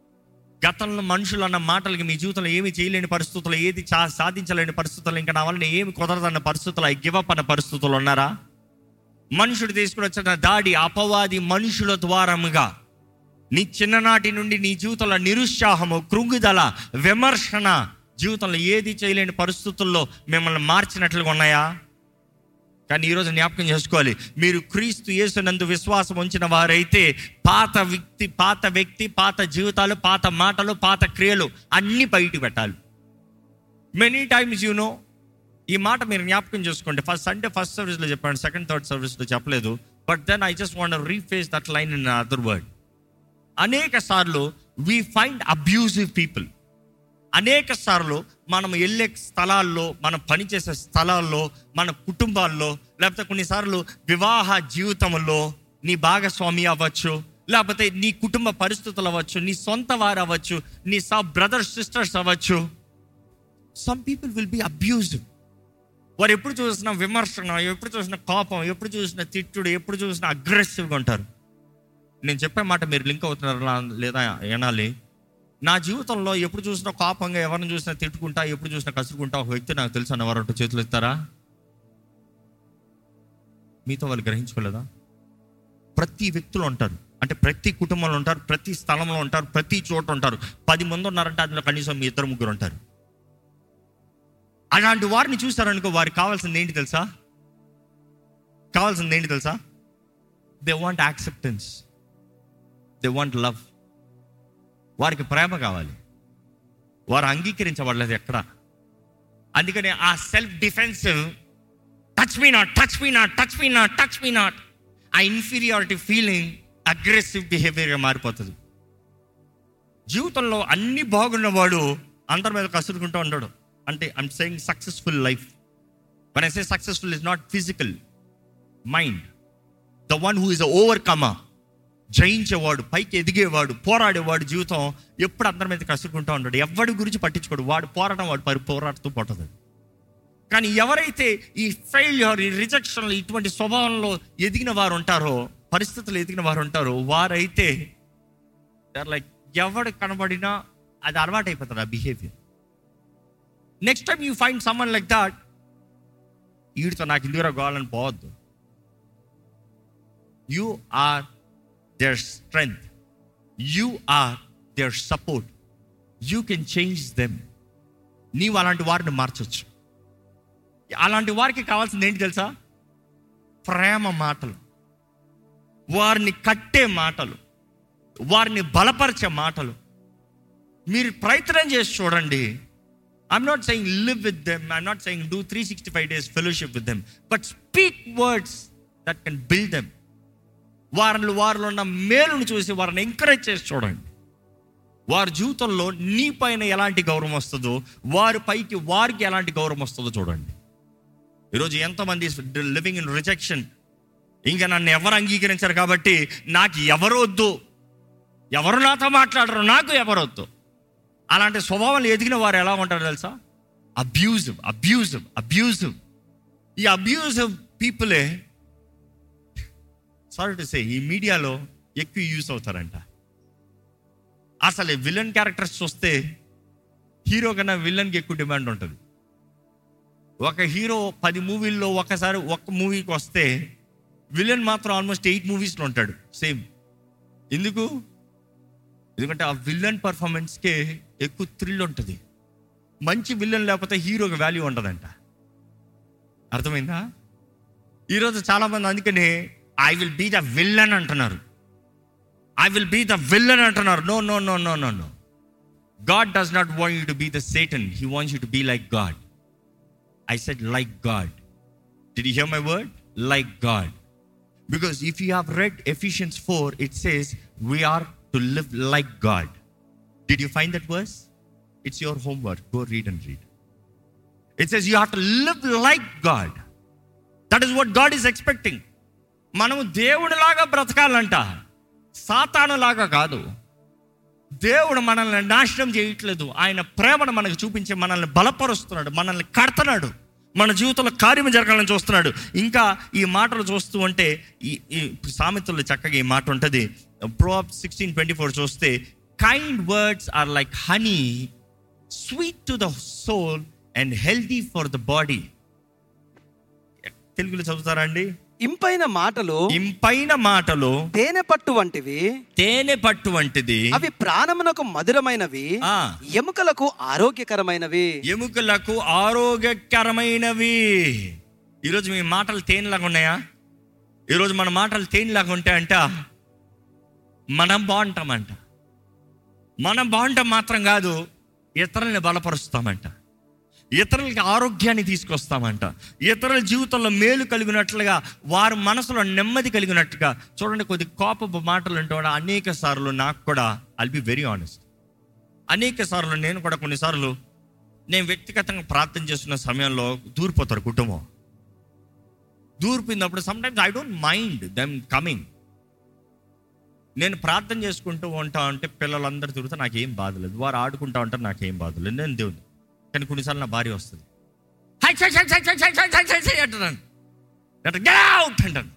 గతంలో మనుషులు అన్న మాటలకి మీ జీవితంలో ఏమి చేయలేని పరిస్థితులు ఏది చా సాధించలేని పరిస్థితులు ఇంకా నా వలన ఏమి కుదరదన్న పరిస్థితులు ఐ గివ్ అప్ అన్న పరిస్థితులు ఉన్నారా మనుషుడు తీసుకుని వచ్చిన దాడి అపవాది మనుషుల ద్వారముగా నీ చిన్ననాటి నుండి నీ జీవితంలో నిరుత్సాహము కృంగుదల విమర్శన జీవితంలో ఏది చేయలేని పరిస్థితుల్లో మిమ్మల్ని మార్చినట్లుగా ఉన్నాయా కానీ ఈరోజు జ్ఞాపకం చేసుకోవాలి మీరు క్రీస్తు యేసునందు విశ్వాసం ఉంచిన వారైతే పాత వ్యక్తి పాత వ్యక్తి పాత జీవితాలు పాత మాటలు పాత క్రియలు అన్ని బయట పెట్టాలి మెనీ టైమ్స్ యు నో ఈ మాట మీరు జ్ఞాపకం చేసుకోండి ఫస్ట్ సండే ఫస్ట్ సర్వీస్లో చెప్పాను సెకండ్ థర్డ్ సర్వీస్లో చెప్పలేదు but then I just want rephrase that line in other word అనేక సార్లు వీ ఫైండ్ అబ్యూజివ్ పీపుల్ అనేక సార్లు మనం వెళ్ళే స్థలాల్లో మనం పనిచేసే స్థలాల్లో మన కుటుంబాల్లో లేకపోతే కొన్నిసార్లు వివాహ జీవితంలో నీ భాగస్వామి అవ్వచ్చు లేకపోతే నీ కుటుంబ పరిస్థితులు అవ్వచ్చు నీ సొంత వారు అవ్వచ్చు నీ సా బ్రదర్స్ సిస్టర్స్ అవ్వచ్చు some people will be abusive వారు ఎప్పుడు చూసినా విమర్శన ఎప్పుడు చూసినా కోపం ఎప్పుడు చూసినా తిట్టుడు ఎప్పుడు చూసినా అగ్రెసివ్గా ఉంటారు నేను చెప్పే మాట మీరు లింక్ అవుతున్నారా లేదా వినాలి నా జీవితంలో ఎప్పుడు చూసినా కోపంగా ఎవరిని చూసినా తిట్టుకుంటా ఎప్పుడు చూసినా కసురుకుంటా ఒక వ్యక్తి నాకు తెలుసు అన్న వారు చేతులు ఇస్తారా మీతో వాళ్ళు గ్రహించుకోలేదా ప్రతి వ్యక్తులు ఉంటారు అంటే ప్రతి కుటుంబంలో ఉంటారు ప్రతి స్థలంలో ఉంటారు ప్రతి చోట ఉంటారు పది మంది ఉన్నారంటే అందులో కనీసం మీ ఇద్దరు ముగ్గురు ఉంటారు అలాంటి వారిని చూసారనుకో వారికి కావాల్సింది ఏంటి తెలుసా కావాల్సింది ఏంటి తెలుసా they want acceptance they want love వారికి ప్రేమ కావాలి వారు అంగీకరించబడలేదు ఎక్కడ అందుకని ఆ self defensive touch me not touch me not touch me not touch me not ఆ ఇన్ఫీరియారిటీ ఫీలింగ్ అగ్రెసివ్ బిహేవియర్గా మారిపోతుంది జీవితంలో అన్ని బాగున్నవాడు అందరి మీద కసురుకుంటూ ఉంటాడు అంటే I'm saying successful life one I say successful is not physical mind the one who is overcomer జయించేవాడు పైకి ఎదిగేవాడు పోరాడేవాడు జీవితం ఎప్పుడు అందరి మీద కసురుకుంటూ ఉంటాడు ఎవడి గురించి పట్టించుకోడు వాడు పోరాటం వాడు పరి పోరాడుతూ పోతుంది కానీ ఎవరైతే ఈ ఫెయిల్యూర్ ఈ రిజెక్షన్లు ఇటువంటి స్వభావంలో ఎదిగిన వారు ఉంటారో పరిస్థితులు ఎదిగిన వారు ఉంటారో వారైతే లైక్ ఎవడు కనబడినా అది అలవాటు అయిపోతుంది ఆ behaviour next time you find someone like that వీడితో నాకు ఇందుకు కావాలని పోవద్దు you are their strength you are their support you can change them నీవు అలాంటి వారిని మార్చొచ్చు అలాంటి వారికి కావాల్సింది ఏంటి తెలుసా ప్రేమ మాటలు వారిని కట్టే మాటలు వారిని బలపరిచే మాటలు మీరు ప్రయత్నం చేసి చూడండి I'm not saying live with them I'm not saying do three sixty five days fellowship with them but speak words that can build them వారిలో వారిలో ఉన్న మేలును చూసి వారిని ఎంకరేజ్ చేసి చూడండి వారి జీవితంలో నీ పైన ఎలాంటి గౌరవం వస్తుందో వారి పైకి వారికి ఎలాంటి గౌరవం వస్తుందో చూడండి ఈరోజు ఎంతమంది లివింగ్ ఇన్ రిజెక్షన్ ఇంకా నన్ను ఎవరు అంగీకరించారు కాబట్టి నాకు ఎవరు వద్దు ఎవరు నాతో మాట్లాడరు నాకు ఎవరు వద్దు అలాంటి స్వభావాలు ఎదిగిన వారు ఎలా ఉంటారో తెలుసా అబ్యూజివ్ అబ్యూజివ్ అబ్యూజివ్ ఈ అబ్యూజివ్ పీపులే సారీ టు సే ఈ మీడియాలో ఎక్కువ యూస్ అవుతారంట అసలు విలన్ క్యారెక్టర్స్ చూస్తే హీరో కన్నా విలన్కి ఎక్కువ డిమాండ్ ఉంటుంది ఒక హీరో పది మూవీల్లో ఒకసారి ఒక్క మూవీకి వస్తే విలన్ మాత్రం ఆల్మోస్ట్ ఎయిట్ మూవీస్లో ఉంటాడు సేమ్ ఎందుకు ఎందుకంటే ఆ విలన్ పర్ఫార్మెన్స్కే ఎక్కువ థ్రిల్ ఉంటుంది మంచి విలన్ లేకపోతే హీరోకి వాల్యూ ఉండదంట అర్థమైందా ఈరోజు చాలామంది అందుకనే I will be the villain అంటున్నారు I will be the villain అంటున్నారు no no no no no no God does not want you to be the Satan he wants you to be like God I said, like God. Did you hear my word? Like God. Because if you have read Ephesians 4, it says, we are to live like God. Did you find that verse? It's your homework. Go read and read. It says you have to live like God. That is what God is expecting. మనము దేవుడిలాగా బ్రతకాలంట సాతానులాగా కాదు దేవుడు మనల్ని నాశనం చేయట్లేదు ఆయన ప్రేమను మనకు చూపించి మనల్ని బలపరుస్తున్నాడు మనల్ని కడతన్నాడు మన జీవితంలో కార్యం జరగాలని చూస్తున్నాడు ఇంకా ఈ మాటలు చూస్తూ ఉంటే ఈ ఈ సామెతల్లో చక్కగా ఈ మాట ఉంటుంది ప్రోప్ సిక్స్టీన్ ట్వంటీ ఫోర్ చూస్తే kind words are like honey sweet to the soul and healthy for the body తెలుగులో చదువుతారా అండి ఇంపైన మాటలు ఇంపైన మాటలు తేనె పట్టు వంటివి తేనె పట్టు వంటిది అవి ప్రాణమునకు మధురమైనవి ఆ. ఎముకలకు ఆరోగ్యకరమైనవి ఎముకలకు ఆరోగ్యకరమైనవి ఈరోజు మీ మాటలు తేనెలాగా ఉన్నాయా ఈరోజు మన మాటలు తేనెలాగా ఉంటాయంట మనం బాగుంటామంట మనం బాగుంటాం మాత్రం కాదు ఇతరుల్ని బలపరుస్తామంట ఇతరులకి ఆరోగ్యాన్ని తీసుకొస్తామంట ఇతరుల జీవితంలో మేలు కలిగినట్లుగా వారి మనసులో నెమ్మది కలిగినట్టుగా చూడండి కొద్ది కోపపు మాటలు ఉంటే అనేక సార్లు నాకు కూడా ఐల్ బి వెరీ ఆనెస్ట్ అనేక సార్లు నేను కూడా కొన్నిసార్లు నేను వ్యక్తిగతంగా ప్రార్థన చేస్తున్న సమయంలో దూరిపోతారు కుటుంబం దూరిపోయినప్పుడు sometimes I don't mind them coming నేను ప్రార్థన చేసుకుంటూ ఉంటా అంటే పిల్లలందరూ తిరుగుతా నాకేం బాధ లేదు వారు ఆడుకుంటా ఉంటారు నాకేం బాధ లేదు నేను దేవుడు కానీ కొన్నిసార్లు నా భార్య వస్తుంది hi hi hi hi hi hi hi hi hi అంటున్నాను అంటే get out అంటాను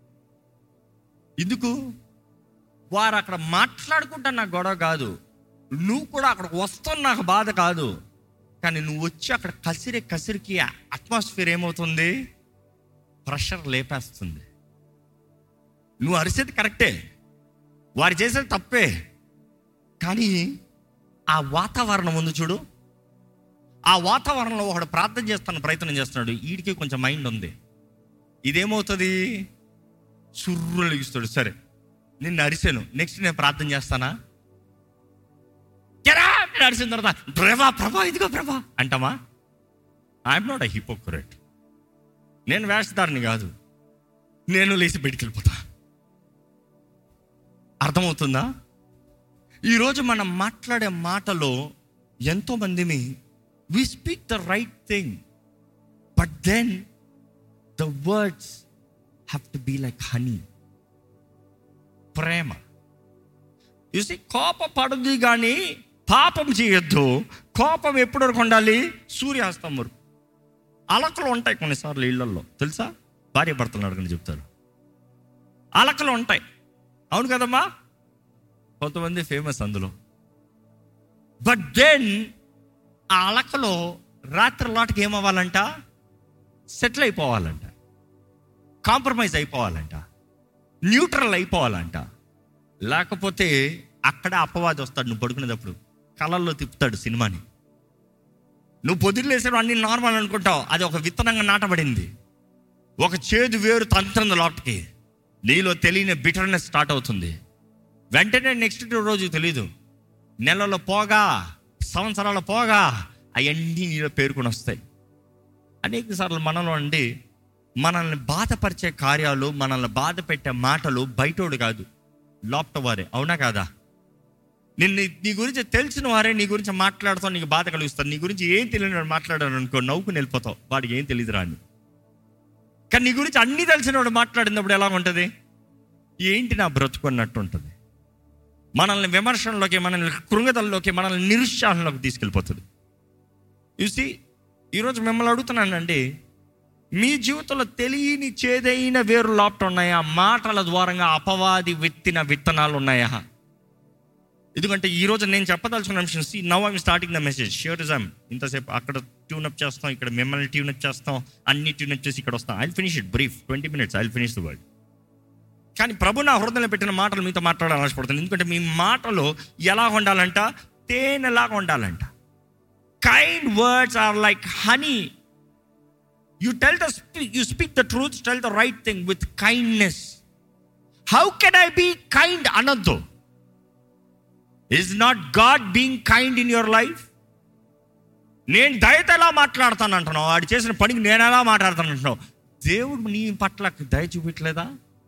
ఎందుకు వారు అక్కడ మాట్లాడుకుంటా నాకు గొడవ కాదు నువ్వు కూడా అక్కడికి వస్తావు నాకు బాధ కాదు కానీ నువ్వు వచ్చి అక్కడ కసిరే కసిరికి అట్మాస్ఫియర్ ఏమవుతుంది ప్రెషర్ లేపేస్తుంది నువ్వు అరిసేది కరెక్టే వారు చేసేది తప్పే కానీ ఆ వాతావరణం ఉంది చూడు ఆ వాతావరణంలో ఒకడు ప్రార్థన చేస్తాను ప్రయత్నం చేస్తున్నాడు వీడికి కొంచెం మైండ్ ఉంది ఇదేమవుతుంది సుర్రు లెగిస్తాడు సరే నిన్ను అరిసాను నెక్స్ట్ నేను ప్రార్థన చేస్తానా "Get up!" నేను అరిసిన తర్వాత ప్రభా ప్రభా ఇదిగో ప్రభా అంటామా ఐఎమ్ నాట్ అ హిపోక్రెట్ నేను వేషధారిని కాదు నేను లేచి బయటికి వెళ్ళిపోతా అర్థమవుతుందా ఈరోజు మనం మాట్లాడే మాటలో ఎంతో మందిని we speak the right thing but then the words have to be like honey ప్రేమ చూసి కోప పడదు కానీ పాపం చేయొద్దు కోపం ఎప్పుడు వరకు ఉండాలి సూర్యాస్తం వరకు అలకలు ఉంటాయి కొన్నిసార్లు ఇళ్లలో తెలుసా భార్య భర్తలు అడగని చెప్తారు అలకలు ఉంటాయి అవును కదమ్మా కొంతమంది ఫేమస్ అందులో బట్ దెన్ ఆ అలకలో రాత్రి లాటకి ఏమవ్వాలంట సెటిల్ అయిపోవాలంట కాంప్రమైజ్ అయిపోవాలంట న్యూట్రల్ అయిపోవాలంట లేకపోతే అక్కడ అపవాది వస్తాడు నువ్వు పడుకునేటప్పుడు కళల్లో తిప్పుతాడు సినిమాని నువ్వు పొద్దులేసాడు అన్ని నార్మల్ అనుకుంటావు అది ఒక విత్తనంగా నాటబడింది ఒక చేదు వేరు తంత్రంది లోపలికి నీలో తెలియని బిటర్నెస్ స్టార్ట్ అవుతుంది వెంటనే నెక్స్ట్ రోజు తెలీదు నెలలో పోగా సంవత్సరాలు పోగా అవన్నీ నీలో పేరుకొని వస్తాయి అనేక సార్లు మనలో అండి మనల్ని బాధపరిచే కార్యాలు మనల్ని బాధ పెట్టే మాటలు బయటోడు కాదు లోపట వారే అవునా కాదా నిన్ను నీ గురించి తెలిసిన వారే నీ గురించి మాట్లాడుతావు నీకు బాధ కలిగిస్తారు నీ గురించి ఏం తెలియని వాడు మాట్లాడాను అనుకో నవ్వుకుని వెళ్ళిపోతావు వాడికి ఏం తెలియదురా అని కానీ నీ గురించి అన్నీ తెలిసిన వాడు మాట్లాడినప్పుడు ఎలా ఉంటుంది ఏంటి నా బ్రతుకు అన్నట్టు ఉంటుంది మనల్ని విమర్శనలోకి మనల్ని కృంగతల్లోకి మనల్ని నిరుత్సాహంలోకి తీసుకెళ్ళిపోతుంది చూసి ఈరోజు మిమ్మల్ని అడుగుతున్నానండి మీ జీవితంలో తెలియని చేదైన వేరు లోపట ఉన్నాయా మాటల ద్వారంగా అపవాది విత్తిన విత్తనాలు ఉన్నాయా ఎందుకంటే ఈ రోజు నేను చెప్పదలుచుకున్న అంశం see now I'm starting the message ష్యూరిజం ఇంతసేపు అక్కడ ట్యూన్ అప్ చేస్తాం ఇక్కడ మిమ్మల్ని ట్యూన్ అప్ చేస్తాం అన్ని ట్యూన్ అప్ చేసి ఇక్కడ వస్తాం I finish it brief twenty minutes I finish the word కానీ ప్రభు నా హృదయంలో పెట్టిన మాటలు మీతో మాట్లాడాలని ఆశపడుతుంది ఎందుకంటే మీ మాటలు ఎలా ఉండాలంట తేనెలాగా ఉండాలంట kind words are like honey you tell the you speak the truth tell the right thing with kindness how can I be kind అనొద్దు is not God being kind in your life నేను దయతో ఎలా మాట్లాడతాను అంటున్నావు వాడు చేసిన పనికి నేను ఎలా మాట్లాడతాను అంటున్నావు దేవుడు నీ పట్ల దయ చూపించలేదా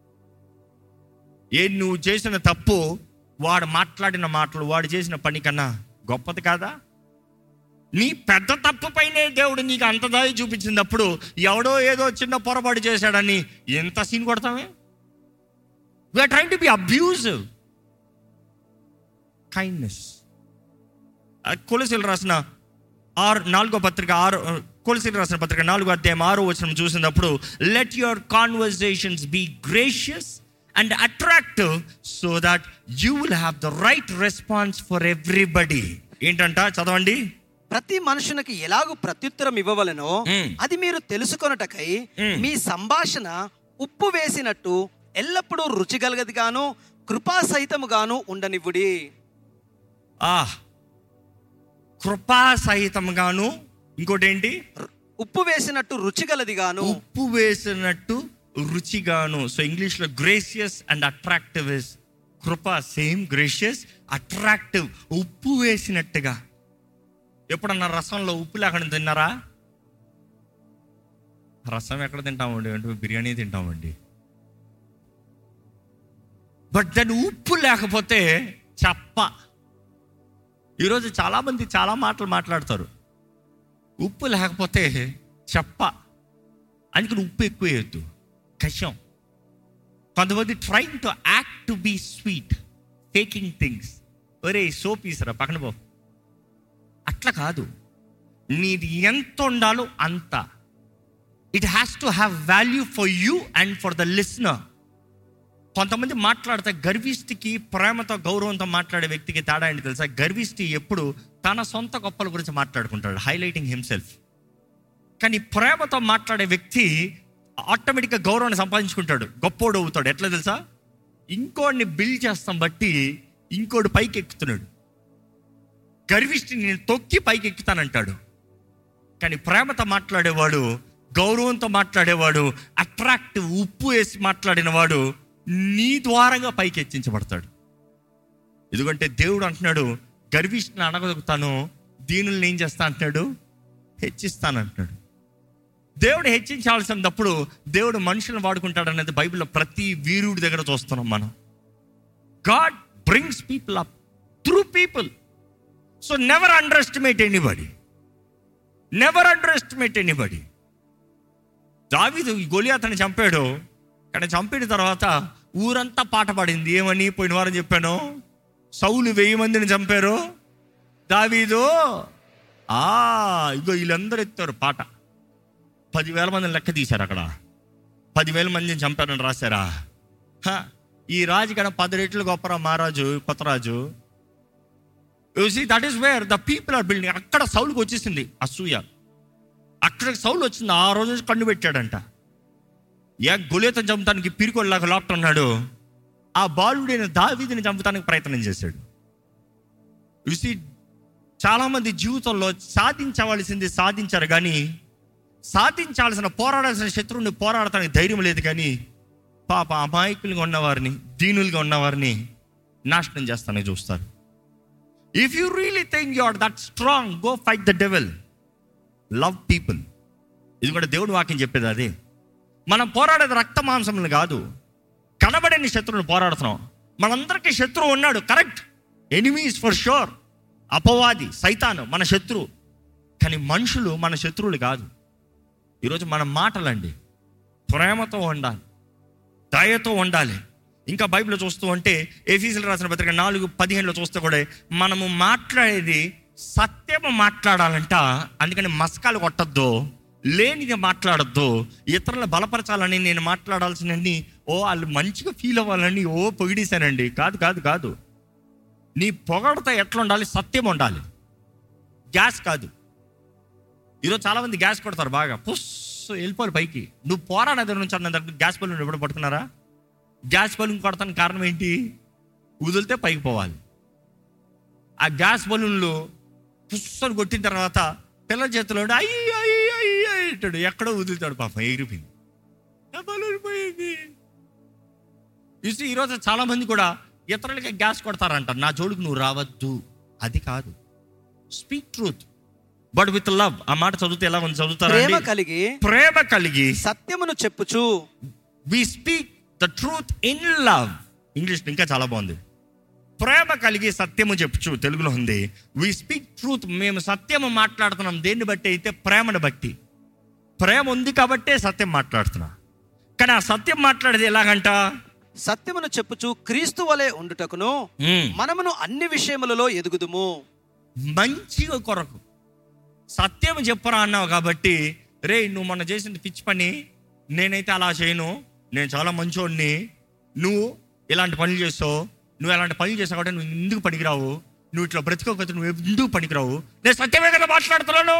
ఏ నువ్వు చేసిన తప్పు వాడు మాట్లాడిన మాటలు వాడు చేసిన పని కన్నా గొప్పది కాదా నీ పెద్ద తప్పు పైనే దేవుడు నీకు అంత దయ చూపించినప్పుడు ఎవడో ఏదో చిన్న పొరపాటు చేశాడని ఎంత సీన్ కొడతామే we're train to be abusive kindness కొలసీలు రాసిన ఆరు నాలుగో పత్రిక ఆరు కొలసీలు రాసిన పత్రిక నాలుగో అధ్యాయం ఆరో వచనం చూసినప్పుడు let your conversations be gracious and attractive so that you will have the right response for everybody ఏంటంట చదవండి ప్రతి మనుషునికి ఎలాగూ ప్రత్యుత్తరం ఇవ్వవలనో మ్మ్. అది మీరు తెలుసుకొనుటకై మ్మ్. మీ సంభాషణ ఉప్పు వేసినట్టు ఎల్లప్పుడూ రుచిగలగదిగాను కృపా సహితముగాను ఉండనివ్వుడి ఆ కృపా సహితంగాను ఇంకోటి ఏంటి ఉప్పు వేసినట్టు రుచిగలదిగాను ఉప్పు వేసినట్టు రుచిగాను సో ఇంగ్లీష్లో గ్రేషియస్ అండ్ అట్రాక్టివ్ ఇస్ కృప సేమ్ గ్రేషియస్ అట్రాక్టివ్ ఉప్పు వేసినట్టుగా ఎప్పుడన్నా రసంలో ఉప్పు లేకుండా తిన్నారా రసం ఎక్కడ తింటామండి అంటే బిర్యానీ తింటామండి బట్ దాని ఉప్పు లేకపోతే చప్ప ఈరోజు చాలామంది చాలా మాటలు మాట్లాడతారు ఉప్పు లేకపోతే చెప్ప అందుకని ఉప్పు ఎక్కువ వేయద్దు కషం కొంతమంది trying to act to be sweet taking things ఒరే సోప్ ఈసరా పక్కన పో అట్లా కాదు నీది ఎంత ఉండాలో అంత it has to have value for you and for the listener కొంతమంది మాట్లాడితే గర్విష్టికి ప్రేమతో గౌరవంతో మాట్లాడే వ్యక్తికి తేడా ఏంటి తెలుసా గర్విష్టి ఎప్పుడు తన సొంత గొప్పల గురించి మాట్లాడుకుంటాడు హైలైటింగ్ హిమ్సెల్ఫ్ కానీ ప్రేమతో మాట్లాడే వ్యక్తి ఆటోమేటిక్గా గౌరవాన్ని సంపాదించుకుంటాడు గొప్పోడు అవుతాడు ఎట్లా తెలుసా ఇంకోడిని బిల్డ్ చేస్తాం బట్టి ఇంకోడు పైకి ఎక్కుతున్నాడు గర్విష్టిని నేను తొక్కి పైకి ఎక్కుతానంటాడు కానీ ప్రేమతో మాట్లాడేవాడు గౌరవంతో మాట్లాడేవాడు అట్రాక్టివ్ ఉప్పు వేసి మాట్లాడిన వాడు నీ ద్వారంగా పైకి హెచ్చించబడతాడు ఎందుకంటే దేవుడు అంటున్నాడు గర్విష్ఠని అడగలుగుతాను దీనుల్ని ఏం చేస్తా అంటున్నాడు హెచ్చిస్తాను అంటున్నాడు దేవుడు హెచ్చించాల్సినప్పుడు దేవుడు మనుషులను వాడుకుంటాడు అనేది బైబిల్లో ప్రతి వీరుడి దగ్గర చూస్తున్నాం మనం God brings people up through people so never underestimate anybody never underestimate anybody దావీదు ఈ గొలియాతని చంపాడు కానీ చంపిన తర్వాత ఊరంతా పాట పాడింది ఏమని పోయిన వారం చెప్పాను సౌలు వెయ్యి మందిని చంపారు దావీదు ఆ ఇగో వీళ్ళందరూ ఎత్తారు పాట పదివేల మందిని లెక్క తీశారు అక్కడ పదివేల మందిని చంపారని రాశారా హ, ఈ రాజు కన్నా పది రెట్లు గొప్పరా మహారాజు కొత్త రాజు see that is where the people are building అక్కడ సౌలుకి వచ్చేసింది అసూయ అక్కడ సౌలు వచ్చింది ఆ రోజు నుంచి కన్ను పెట్టాడంట ఏ గులేతను చంపడానికి పిరికొల్లాగా లాక్ట్ ఉన్నాడు ఆ బాలుడైన దావీదిని చంపడానికి ప్రయత్నం చేశాడు చూసి చాలామంది జీవితంలో సాధించవలసింది సాధించారు కానీ సాధించాల్సిన పోరాడాల్సిన శత్రువుని పోరాడటానికి ధైర్యం లేదు కానీ పాప అమాయకులుగా ఉన్నవారిని దీనులుగా ఉన్నవారిని నాశనం చేస్తానే చూస్తారు if you really think you are that strong go fight the devil love people ఇది కూడా దేవుడు వాక్యం చెప్పేది అదే మనం పోరాడేది రక్త మాంసములు కాదు కనబడని శత్రువుని పోరాడుతున్నాం మనందరికీ శత్రువు ఉన్నాడు కరెక్ట్ ఎనిమీస్ ఫర్ షూర్ అపవాది సైతాను మన శత్రువు కానీ మనుషులు మన శత్రువులు కాదు ఈరోజు మన మాటలండి ప్రేమతో ఉండాలి దయతో ఉండాలి ఇంకా బైబిల్ చూస్తూ ఉంటే ఎఫీసులు రాసిన పత్రిక నాలుగు పదిహేనులో చూస్తే కూడా మనము మాట్లాడేది సత్యము మాట్లాడాలంట అందుకని మస్కాలు కొట్టద్దు లేనిది మాట్లాడద్దు ఇతరులను బలపరచాలని నేను మాట్లాడాల్సినన్ని ఓ వాళ్ళు మంచిగా ఫీల్ అవ్వాలని ఓ పొగిడేశానండి కాదు కాదు కాదు నీ పొగడత ఎట్లా ఉండాలి సత్యం ఉండాలి గ్యాస్ కాదు ఈరోజు చాలా మంది గ్యాస్ కొడతారు బాగా పుస్ వెళ్ళిపోవాలి పైకి నువ్వు పోరాడేది నుంచి అన్న దగ్గర గ్యాస్ బలూన్ ఎప్పుడు పట్టుకున్నారా గ్యాస్ బలూన్ కొడతానికి కారణం ఏంటి వదిలితే పైకి పోవాలి ఆ గ్యాస్ బలూన్లు పుస్తలు కొట్టిన తర్వాత పిల్లల చేతిలో ఉండి అయ్యి అయ్యి అయ్యి అంటాడు ఎక్కడో వదులుతాడు పాపం ఎగిరిపోయింది ఆ బలూన్ పోయింది చూసి ఈరోజు చాలా మంది కూడా ఇతరులకి గ్యాస్ కొడతారంట నా జోడుకు నువ్వు రావద్దు అది కాదు speak truth but with love ఆ మాట చదివితే ఎలా ఉంది చదువుతారా ప్రేమ అండి? కలిగి ప్రేమ కలిగి సత్యమును చెప్పుచు we speak the truth in love English ఇంకా చాలా బాగుంది ప్రేమ కలిగి సత్యము చెప్పుచు తెలుగులో ఉంది వి స్పీక్ ట్రూత్ మేము సత్యము మాట్లాడుతున్నాం దేన్ని బట్టి అయితే ప్రేమను బట్టి ప్రేమ ఉంది కాబట్టే సత్యం మాట్లాడుతున్నా కానీ ఆ సత్యం మాట్లాడేది ఎలాగంట సత్యమును చెప్పుచు క్రీస్తు వలె ఉండుటకును మ్మ్. మనమును అన్ని విషయములలో ఎదుగుదుము మంచిగా కొరకు సత్యం చెప్పరా అన్నావు కాబట్టి రే నువ్వు మొన్న చేసిన పిచ్చి పని నేనైతే అలా చేయను నేను చాలా మంచోడిని నువ్వు ఇలాంటి పనులు చేస్తావు నువ్వు ఇలాంటి పనులు చేసావు కాబట్టి నువ్వు ఎందుకు పనికిరావు నువ్వు ఇట్లా బ్రతుకోకపోతే నువ్వు ఎందుకు పనికిరావు నేను సత్యమే కదా మాట్లాడుతున్నాను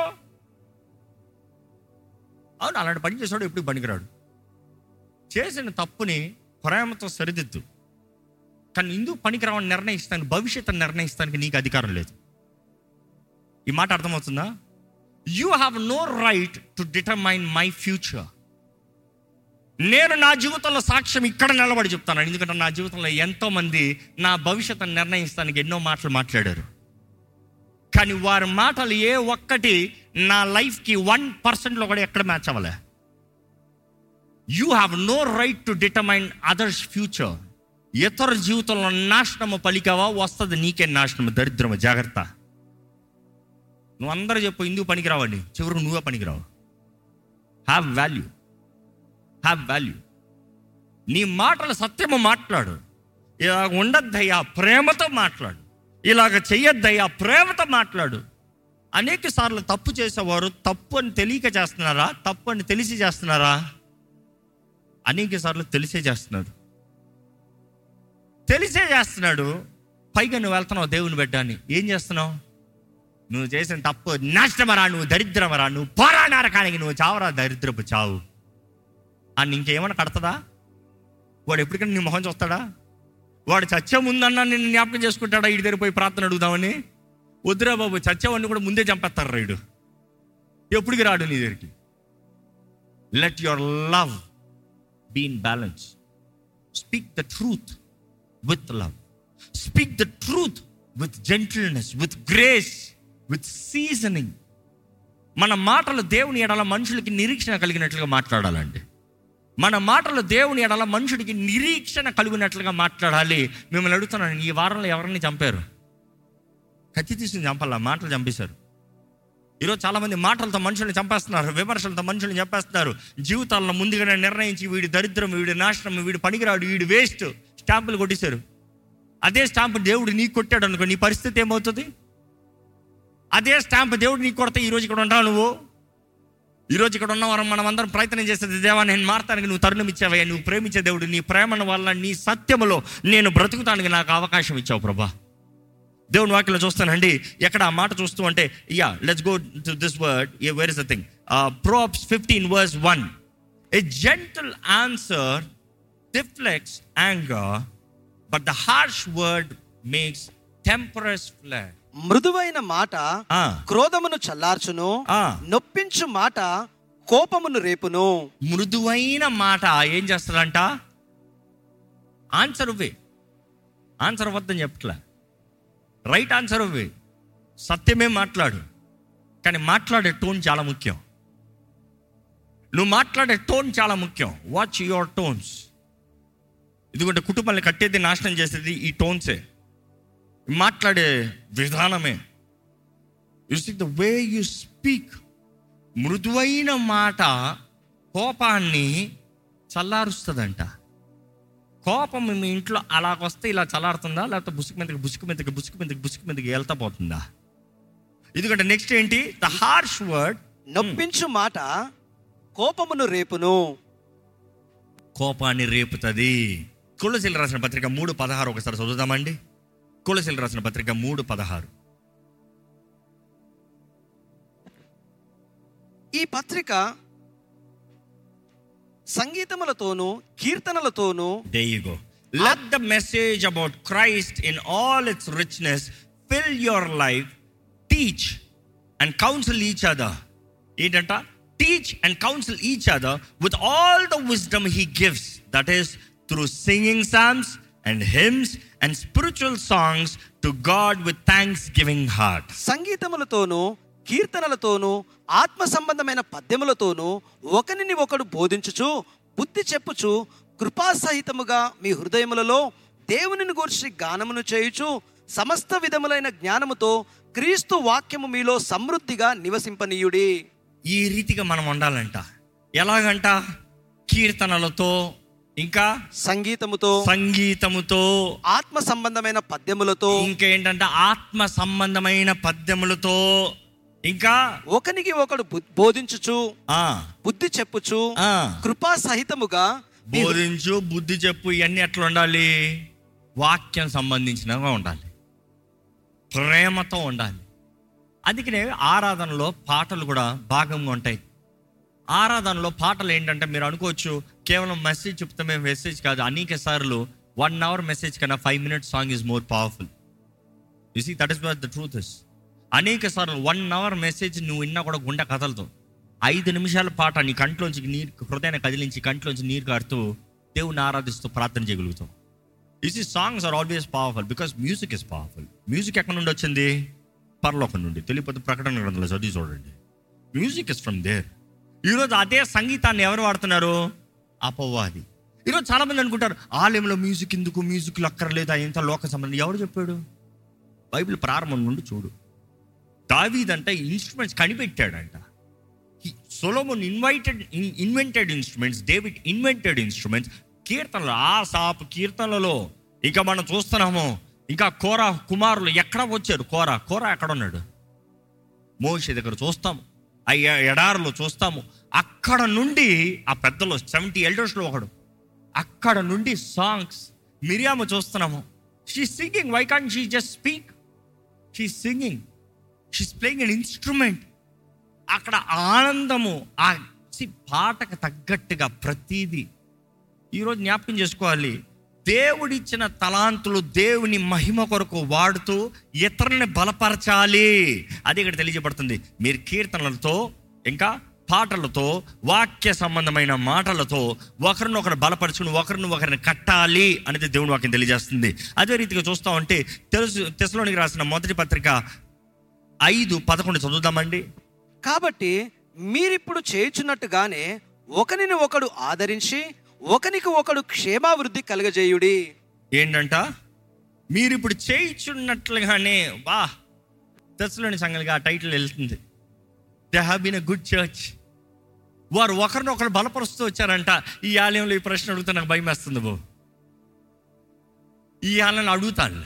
అవును అలాంటి పని చేసాడు ఎప్పుడు పనికిరాడు చేసిన తప్పుని ప్రేమతో సరిదిద్దు కానీ ఎందుకు పనికిరావని నిర్ణయిస్తాను భవిష్యత్తు నిర్ణయిస్తానికి నీకు అధికారం లేదు ఈ మాట అర్థమవుతుందా you have no right to determine my future నేను నా జీవితంలో సాక్ష్యం ఇక్కడ నిలబడి చెప్తాను ఎందుకంటే నా జీవితంలో ఎంతో మంది నా భవిష్యత్తును నిర్ణయిస్తానికి ఎన్నో మాటలు మాట్లాడారు కానీ వారి మాటలు ఏ ఒక్కటి నా లైఫ్కి వన్ పర్సెంట్లో కూడా ఎక్కడ మ్యాచ్ అవ్వలే you have no right to determine others future ఇతర జీవితంలో నాశనము పలికావా వస్తుంది నీకే నాశనము దరిద్రము జాగ్రత్త నువ్వు అందరూ చెప్పు ఎందుకు పనికిరావండి చివరికి నువ్వే పనికిరావు హ్యావ్ వాల్యూ హ్యావ్ వాల్యూ నీ మాటలు సత్యము మాట్లాడు ఇలా ఉండద్దయ్యా ప్రేమతో మాట్లాడు ఇలాగ చెయ్యొద్దయ్యా ప్రేమతో మాట్లాడు అనేక సార్లు తప్పు చేసేవారు తప్పు అని తెలియక చేస్తున్నారా తప్పు అని తెలిసి చేస్తున్నారా అనేక సార్లు తెలిసే చేస్తున్నాడు తెలిసే చేస్తున్నాడు పైగా నువ్వు వెళ్తున్నావు దేవుని బిడ్డ అని ఏం చేస్తున్నావు నువ్వు చేసిన తప్పు నాశనమరా నువ్వు దరిద్రమరా నువ్వు పోరా నరకానికి నువ్వు చావరా దరిద్రపు చావు అని ఇంకేమైనా కడతదా వాడు ఎప్పటికైనా నీ మొహం చూస్తాడా వాడు చచ్చే ముందన్నా నిన్ను జ్ఞాపకం చేసుకుంటాడా ఇడి దగ్గర పోయి ప్రార్థన అడుగుదామని వద్దురా బాబు చచ్చేవాడిని కూడా ముందే చంపేస్తారు రైడు ఎప్పటికి రాడు నీ దగ్గరికి let your love be in balance speak the truth with love speak the truth with gentleness with grace with seasoning మన మాటలు దేవుని ఎడల మనుషులకి నిరీక్షణ కలిగినట్లుగా మాట్లాడాలండి మన మాటలు దేవుని ఎడల మనుషుడికి నిరీక్షణ కలిగినట్లుగా మాట్లాడాలి మిమ్మల్ని అడుగుతున్నాను ఈ వారంలో ఎవరిని చంపారు కత్తి తీసుకుని చంపాలా మాటలు చంపేశారు ఈరోజు చాలా మంది మాటలతో మనుషుల్ని చంపేస్తున్నారు విమర్శలతో మనుషుల్ని చంపేస్తున్నారు జీవితాలను ముందుగానే నిర్ణయించి వీడి దరిద్రం వీడి నాశనం వీడి పనికిరాడు వీడి వేస్ట్ స్టాంపులు కొట్టేశారు అదే స్టాంపు దేవుడు నీకు కొట్టాడు అనుకో నీ పరిస్థితి ఏమవుతుంది అదే స్టాంప్ దేవుడు నీకు కొడితే ఈరోజు ఇక్కడ ఉంటావు నువ్వు ఈరోజు ఇక్కడ ఉన్నవారం మనం అందరం ప్రయత్నం చేసేది దేవా నేను మారతానికి నువ్వు తరుణం ఇచ్చావయ్యా నువ్వు ప్రేమించే దేవుడు నీ ప్రేమను వల్ల నీ సత్యములో నేను బ్రతుకుతానికి నాకు అవకాశం ఇచ్చావు ప్రభా దేవుని వాక్యంలో చూస్తానండి ఎక్కడ ఆ మాట చూస్తూ అంటే yeah let's go to this word where is the thing Provs fifteen verse one a gentle answer deflects anger but the harsh word makes tempers flare మృదువైన మాట ఆ. క్రోధమును చల్లార్చును ఆ. నొప్పించు మాట కోపమును రేపును మృదువైన మాట ఏం చేస్తాడంట ఆన్సర్ ఇవ్వే ఆన్సర్ వద్దని చెప్పట్లే రైట్ ఆన్సర్ ఇవ్వే సత్యమే మాట్లాడు కానీ మాట్లాడే టోన్ చాలా ముఖ్యం నువ్వు మాట్లాడే టోన్ చాలా ముఖ్యం వాచ్ యువర్ టోన్స్ ఎందుకంటే కుటుంబాన్ని కట్టేది నాశనం చేసేది ఈ టోన్సే మాట్లాడే విధానమే you see the way you speak మృదువైన మాట కోపాన్ని చల్లారుస్తుందంట కోపం మీ ఇంట్లో అలాగొస్తే ఇలా చల్లారుతుందా లేకపోతే బుసుకు మీదకి బుసుకు మీదకి బుసుకు మీదకి బుసుకు మీదకి వెళ్తా పోతుందా ఎందుకంటే నెక్స్ట్ ఏంటి ద హార్ష్ వర్డ్ నొప్పించు మాట కోపమును రేపును కోపాన్ని రేపుతుంది కులశీల రాసిన పత్రిక మూడు పదహారు ఒకసారి చదువుదామండి కులశీల రాసిన పత్రిక మూడు పదహారు ఈ పత్రిక సంగీతములతోనూ కీర్తనలతోనూ There you go. Let the message about Christ in all its richness fill your life. Teach and counsel each other. ఏంటంట teach and counsel each other with all the wisdom he gives that is through singing psalms and hymns and spiritual songs to God with thanksgiving heart సంగీతములతోనూ కీర్తనలతోనూ ఆత్మ సంబంధమైన పద్యములతోనూ ఒకనిని ఒకడు బోధించుచు బుద్ధి చెప్పుచు కృపాసహితముగా మీ హృదయములలో దేవునిని గూర్చి గానమును చేయుచు సమస్త విధములైన జ్ఞానముతో క్రీస్తు వాక్యము మీలో సమృద్ధిగా నివసింపనీయుడి ఈ రీతిగా మనం ఉండాలంట ఎలాగంట కీర్తనలతో ఇంకా సంగీతముతో సంగీతముతో ఆత్మ సంబంధమైన పద్యములతో ఇంకా ఏంటంటే ఆత్మ సంబంధమైన పద్యములతో ఇంకా ఒకనికి ఒకడు బు- బోధించుచు ఆ బుద్ధి చెప్పుచు ఆ కృపా సహితముగా మీ బోధించు బుద్ధి చెప్పు ఇవన్నీ ఎట్లా ఉండాలి వాక్యం సంబంధించినగా ఉండాలి ప్రేమతో ఉండాలి అందుకనే ఆరాధనలో పాటలు కూడా భాగంగా ఉంటాయి ఆరాధనలో పాటలు ఏంటంటే మీరు అనుకోవచ్చు కేవలం మెసేజ్ చెప్తే మేము మెసేజ్ కాదు అనేక సార్లు వన్ అవర్ మెసేజ్ కన్నా five minutes song is more powerful you see that is what the truth is అనేక సార్లు వన్ అవర్ మెసేజ్ నువ్వు విన్నా కూడా గుండె కదలతో ఐదు నిమిషాల పాట నీ కంట్లోంచి నీరు హృదయాన్ని కదిలించి కంట్లోంచి నీరు కారుతూ దేవుని ఆరాధిస్తూ ప్రార్థన చేయగలుగుతాం ఇస్ ఈ songs are always powerful because music is powerful music ఎక్కడ నుండి వచ్చింది పరలోకం నుండి తెలియపోతే ప్రకటన గ్రంథంలో చదివి చూడండి మ్యూజిక్ ఇస్ ఫ్రమ్ దేర్ ఈరోజు అదే సంగీతాన్ని ఎవరు వాడుతున్నారు అపవాది ఈరోజు చాలా మంది అనుకుంటారు ఆలయంలో మ్యూజిక్ ఎందుకు మ్యూజిక్లు అక్కర్లేదు ఎంత లోక సంబంధం ఎవరు చెప్పాడు బైబిల్ ప్రారంభం నుండి చూడు దావీదంటే ఇన్స్ట్రుమెంట్స్ కనిపెట్టాడంట Solomon invited invented instruments David invented instruments కీర్తనలు ఆ సాపు కీర్తనలలో ఇక మనం చూస్తున్నాము ఇంకా కోర కుమారులు ఎక్కడ వచ్చారు కోర కోర ఎక్కడ ఉన్నాడు మోషే దగ్గర చూస్తాము ఆ ఎ- ఎడారిలో చూస్తాము అక్కడ నుండి ఆ పెద్దలో సెవెంటీ ఎల్డర్స్లో ఒకడు అక్కడ నుండి సాంగ్స్ మిరియాము చూస్తున్నాము she singing why can she just speak she singing she's playing an instrument అక్కడ ఆనందము ఆ సి పాటకు తగ్గట్టుగా ప్రతీది ఈరోజు జ్ఞాపకం చేసుకోవాలి దేవుడిచ్చిన తలాంతులు దేవుని మహిమ కొరకు వాడుతూ ఇతరులని బలపరచాలి అది ఇక్కడ తెలియజేయబడుతుంది మీరు కీర్తనలతో ఇంకా పాటలతో వాక్య సంబంధమైన మాటలతో ఒకరినొకరు బలపరచుకుని ఒకరిని ఒకరిని కట్టాలి అనేది దేవుని వాక్యం తెలియజేస్తుంది అదే రీతిగా చూస్తా ఉంటే తెలుసు తెసలోనికి రాసిన మొదటి పత్రిక ఐదు పదకొండు చదువుదామండి కాబట్టి మీరిప్పుడు చేయుచున్నట్టుగానే ఒకనిని ఒకడు ఆదరించి ఒకనికి ఒకడు క్షేమావృద్ధి కలగజేయుడి ఏంటంట మీరు ఇప్పుడు చేయించున్నట్లుగానే వా దశలోని సంఘాలుగా ఆ టైటిల్ వెళ్తుంది they have been a good church వారు ఒకరినొకరు బలపరుస్తూ వచ్చారంట ఈ ఆలయంలో ఈ ప్రశ్న అడుగుతా నాకు భయం వేస్తుంది బాబు ఈ ఆలయం అడుగుతాను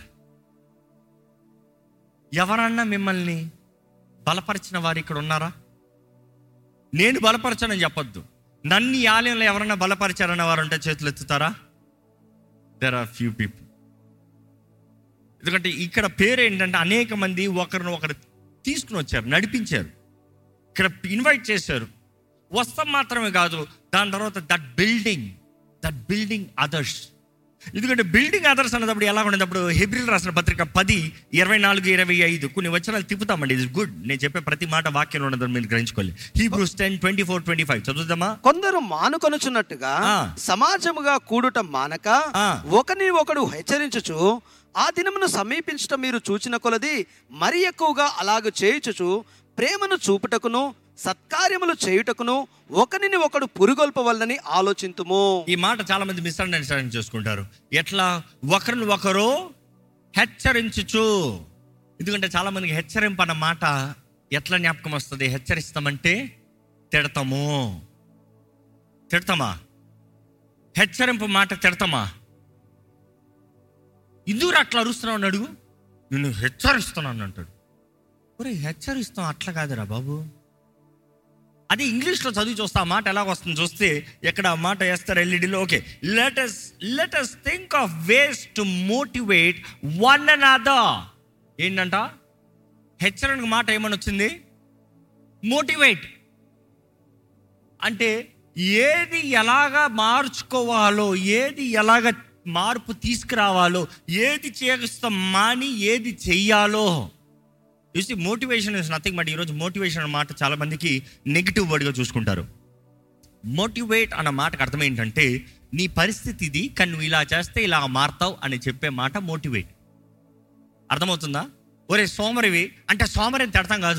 ఎవరన్నా మిమ్మల్ని బలపరిచిన వారు ఇక్కడ ఉన్నారా నేను బలపరచానని చెప్పొద్దు నన్ను ఈ ఆలయంలో ఎవరన్నా బలపరిచారన్న వారు ఉంటే చేతులు ఎత్తుతారా దెర్ ఆర్ ఫ్యూ పీపుల్ ఎందుకంటే ఇక్కడ పేరు ఏంటంటే అనేక మంది ఒకరిని ఒకరు తీసుకుని వచ్చారు నడిపించారు ఇక్కడ ఇన్వైట్ చేశారు వస్తాం మాత్రమే కాదు దాని తర్వాత that building that building others ఎందుకంటే బిల్డింగ్ అదర్స్ అన్నప్పుడు ఎలా ఉండేటప్పుడు హెబ్రిల్ రాసిన పత్రిక పది ఇరవై నాలుగు ఇరవై ఐదు కొన్ని వచనాలు తిప్పుతామండి ఇది గుడ్ నేను చెప్పే ప్రతి మాట వాక్యంలో ఉన్నదని మీరు గ్రహించుకోవాలి Hebrews ten twenty four twenty five చదువుదామా కొందరు మానుకొనుచున్నట్టుగా ఆ. సమాజముగా కూడుట మానక ఆ. ఒకని ఒకడు హెచ్చరించుచు ఆ దినమును సమీపించటం మీరు చూచిన కొలది మరి ఎక్కువగా అలాగ చేయుచుచు ప్రేమను చూపుటకును సత్కార్యములు చేయుటకును ఒకనిని ఒకడు పురుగొల్పవల్లని ఆలోచింతుము ఈ మాట చాలా మంది మిస్అండర్స్టాండింగ్ చేసుకుంటారు ఎట్లా ఒకరిని ఒకరు హెచ్చరించుచు ఎందుకంటే చాలా మందికి హెచ్చరింపు అన్న మాట ఎట్లా జ్ఞాపకం వస్తుంది హెచ్చరిస్తామంటే తిడతాము తిడతామా హెచ్చరింపు మాట తిడతామా ఇందుకు అట్లా అరుస్తున్నావు అని అడుగు నిన్ను హెచ్చరిస్తున్నాను అంటాడు ఒరే హెచ్చరిస్తాం అట్లా కాదురా బాబు అది ఇంగ్లీష్లో చదివి చూస్తే ఆ మాట ఎలాగ వస్తుంది చూస్తే ఎక్కడ ఆ మాట వేస్తారు ఎల్ఈడిలో okay let us let us think of ways to motivate one and other ఏంటంట హెచ్చరిక మాట ఏమని వచ్చింది మోటివేట్ అంటే ఏది ఎలాగా మార్చుకోవాలో ఏది ఎలాగ మార్పు తీసుకురావాలో ఏది చేస్తాం మాని ఏది చెయ్యాలో చూసి మోటివేషన్ ఇస్ నథింగ్ బట్ ఈరోజు మోటివేషన్ అన్న మాట చాలా మందికి నెగిటివ్ వర్డ్గా చూసుకుంటారు మోటివేట్ అన్న మాటకు అర్థం ఏంటంటే నీ పరిస్థితి ఇది కానీ నువ్వు ఇలా చేస్తే ఇలా మారుతావు అని చెప్పే మాట మోటివేట్ అర్థమవుతుందా ఒరే సోమరివి అంటే సోమరిని తిడతాం కాదు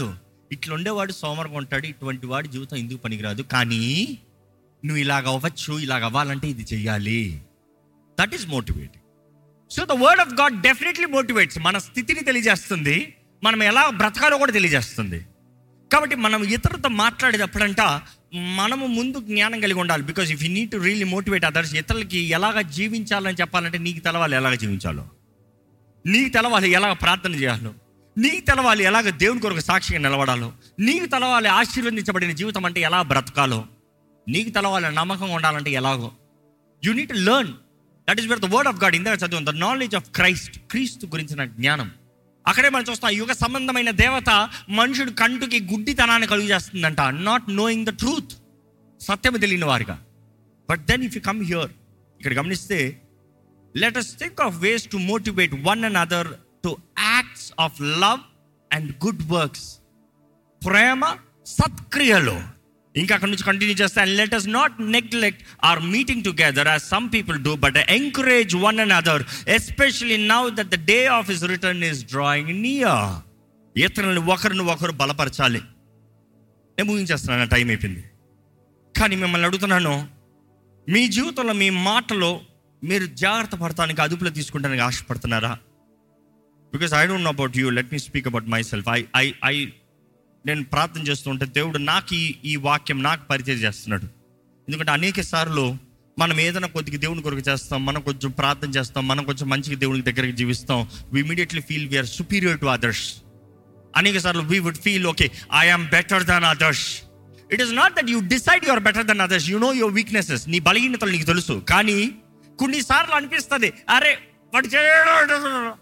ఇట్లా ఉండేవాడు సోమరంగా ఉంటాడు ఇటువంటి వాడి జీవితం ఎందుకు పనికిరాదు కానీ నువ్వు ఇలాగ అవ్వచ్చు ఇలాగ అవ్వాలంటే ఇది చెయ్యాలి that is motivating so the word of God definitely motivates మన స్థితిని తెలియజేస్తుంది మనం ఎలా బ్రతకాలో కూడా తెలియజేస్తుంది కాబట్టి మనం ఇతరులతో మాట్లాడేటప్పుడంట మనము ముందు జ్ఞానం కలిగి ఉండాలి because if you need to really motivate others ఇతరులకి ఎలాగ జీవించాలని చెప్పాలంటే నీకు తెలవాలి ఎలాగ జీవించాలో నీకు తెలవాలి ఎలాగ ప్రార్థన చేయాలో నీకు తెలవాలి ఎలాగ దేవుని కొరకు సాక్షిగా నిలబడాలో నీకు తెలవాలి ఆశీర్వదించబడిన జీవితం అంటే ఎలా బ్రతకాలో నీకు తెలవాలి నమ్మకం ఉండాలంటే ఎలాగో you need learn that is where the word of God ఇందాక చదివాం ద నాలెడ్జ్ ఆఫ్ క్రైస్ట్ క్రీస్తు గురించిన జ్ఞానం అక్కడే మనం చూస్తాం యుగ సంబంధమైన దేవత మనుషుడు కంటికి గుడ్డితనాన్ని కలుగు చేస్తుందంట నాట్ నోయింగ్ ద ట్రూత్ సత్యము తెలియని వారిగా but then if you come here ఇక్కడ గమనిస్తే let us think of ways to motivate one and other to acts of love and good works ప్రేమ సత్క్రియలు ఇంకా అక్కడ నుంచి కంటిన్యూ చేస్తే and let us not neglect our meeting together as some people do but encourage one and other especially now that the day of his return is drawing near ఇతరులను ఒకరిని ఒకరు బలపరచాలి నేను ముగించేస్తున్నాను టైం అయిపోయింది కానీ మిమ్మల్ని అడుగుతున్నాను మీ జీవితంలో మీ మాటలో మీరు జాగ్రత్త పడటానికి అదుపులో తీసుకుంటానికి ఆశపడుతున్నారా because I don't know about you let me speak about myself I I I నేను ప్రార్థన చేస్తుంటే దేవుడు నాకు ఈ ఈ వాక్యం నాకు పరిచయం చేస్తున్నాడు ఎందుకంటే అనేక సార్లు మనం ఏదైనా కొద్దిగా దేవుని కొరకు చేస్తాం మనం కొంచెం ప్రార్థన చేస్తాం మనం కొంచెం మంచిగా దేవునికి దగ్గరికి జీవిస్తాం we immediately feel we're superior to others అనేక సార్లు we would feel okay I am better than others it is not that you decide you're better than others you know your weaknesses నీ బలహీనతలు నీకు తెలుసు కానీ కొన్నిసార్లు అనిపిస్తుంది అరే వాడు చేయడు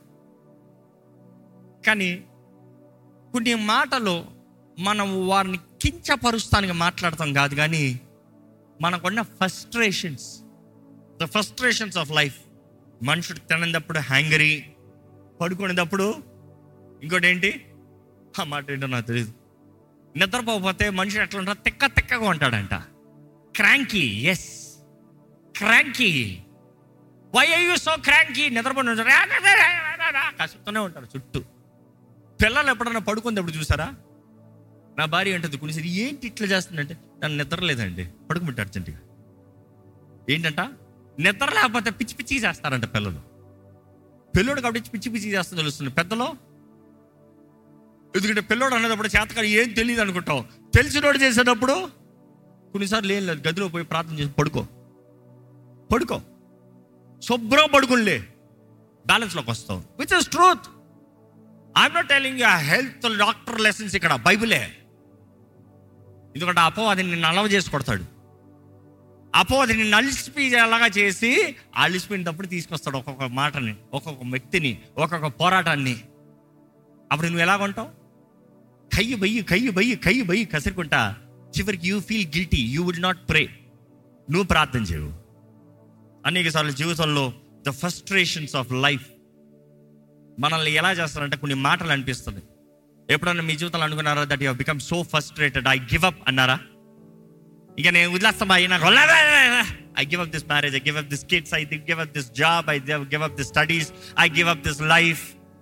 కానీ కొన్ని మాటలు మనం వారిని కించపరుస్తానికి మాట్లాడతాం కాదు కానీ మనకున్న frustrations the frustrations of life మనుషుడు తినప్పుడు హ్యాంగరీ పడుకునేటప్పుడు ఇంకోటి ఏంటి ఆ మాట ఏంటో నాకు తెలియదు నిద్రపోకపోతే మనుషుడు ఎట్లా ఉంటాడు తిక్క తిక్కగా ఉంటాడంట cranky yes cranky why I you so cranky నిద్రపోయి కసుతూనే ఉంటారు చుట్టూ పిల్లలు ఎప్పుడన్నా పడుకునేటప్పుడు చూసారా నా భార్య అంటుంది కొన్నిసారి ఏంటి ఇట్లా చేస్తుందంటే నన్ను నిద్ర లేదండి పడుకోబెట్టి అర్జెంటుగా ఏంటంట నిద్ర లేకపోతే పిచ్చి పిచ్చిగా చేస్తారంట పిల్లలు పిల్లోడు కాబట్టి పిచ్చి పిచ్చి చేస్తుంది తెలుస్తుంది పెద్దలో ఎందుకంటే పిల్లోడు అనేటప్పుడు చేతకాడు ఏం తెలియదు అనుకుంటాం తెలిసినోడు చేసేటప్పుడు కొన్నిసార్లు ఏం లేదు గదిలో పోయి ప్రార్థన చేసి పడుకో పడుకో శుభ్రం పడుకునిలే బ్యాలెన్స్లోకి వస్తావు which is truth I'm not telling you health doctor lessons ఇక్కడ బైబిలే ఎందుకంటే అపో అది నిన్ను అలవ చేసి కొడతాడు అపో అది నిన్ను అలిసిపోయేలాగా చేసి అలిసిపోయినప్పుడు తీసుకొస్తాడు ఒక్కొక్క మాటని ఒక్కొక్క వ్యక్తిని ఒక్కొక్క పోరాటాన్ని అప్పుడు నువ్వు ఎలాగుంటావు కయ్యి బయ్యి కయ్యి బయ్యి కయ్యి బయ్యి కసురుకుంటా చివరికి you feel guilty you would not pray నువ్వు ప్రార్థన చేయవు అనేక సార్లు జీవితంలో ద ఫస్ట్రేషన్స్ ఆఫ్ లైఫ్ మనల్ని ఎలా చేస్తారంటే కొన్ని మాటలు అనిపిస్తుంది ఎప్పుడన్నా మీ జీవితంలో అనుకున్నారా that you become so frustrated I give up అన్నారా ఇక నేను వదిలేస్తా బాయ్ నాకు I give up this marriage I give up this kids I give up this job I give up this studies I give up this life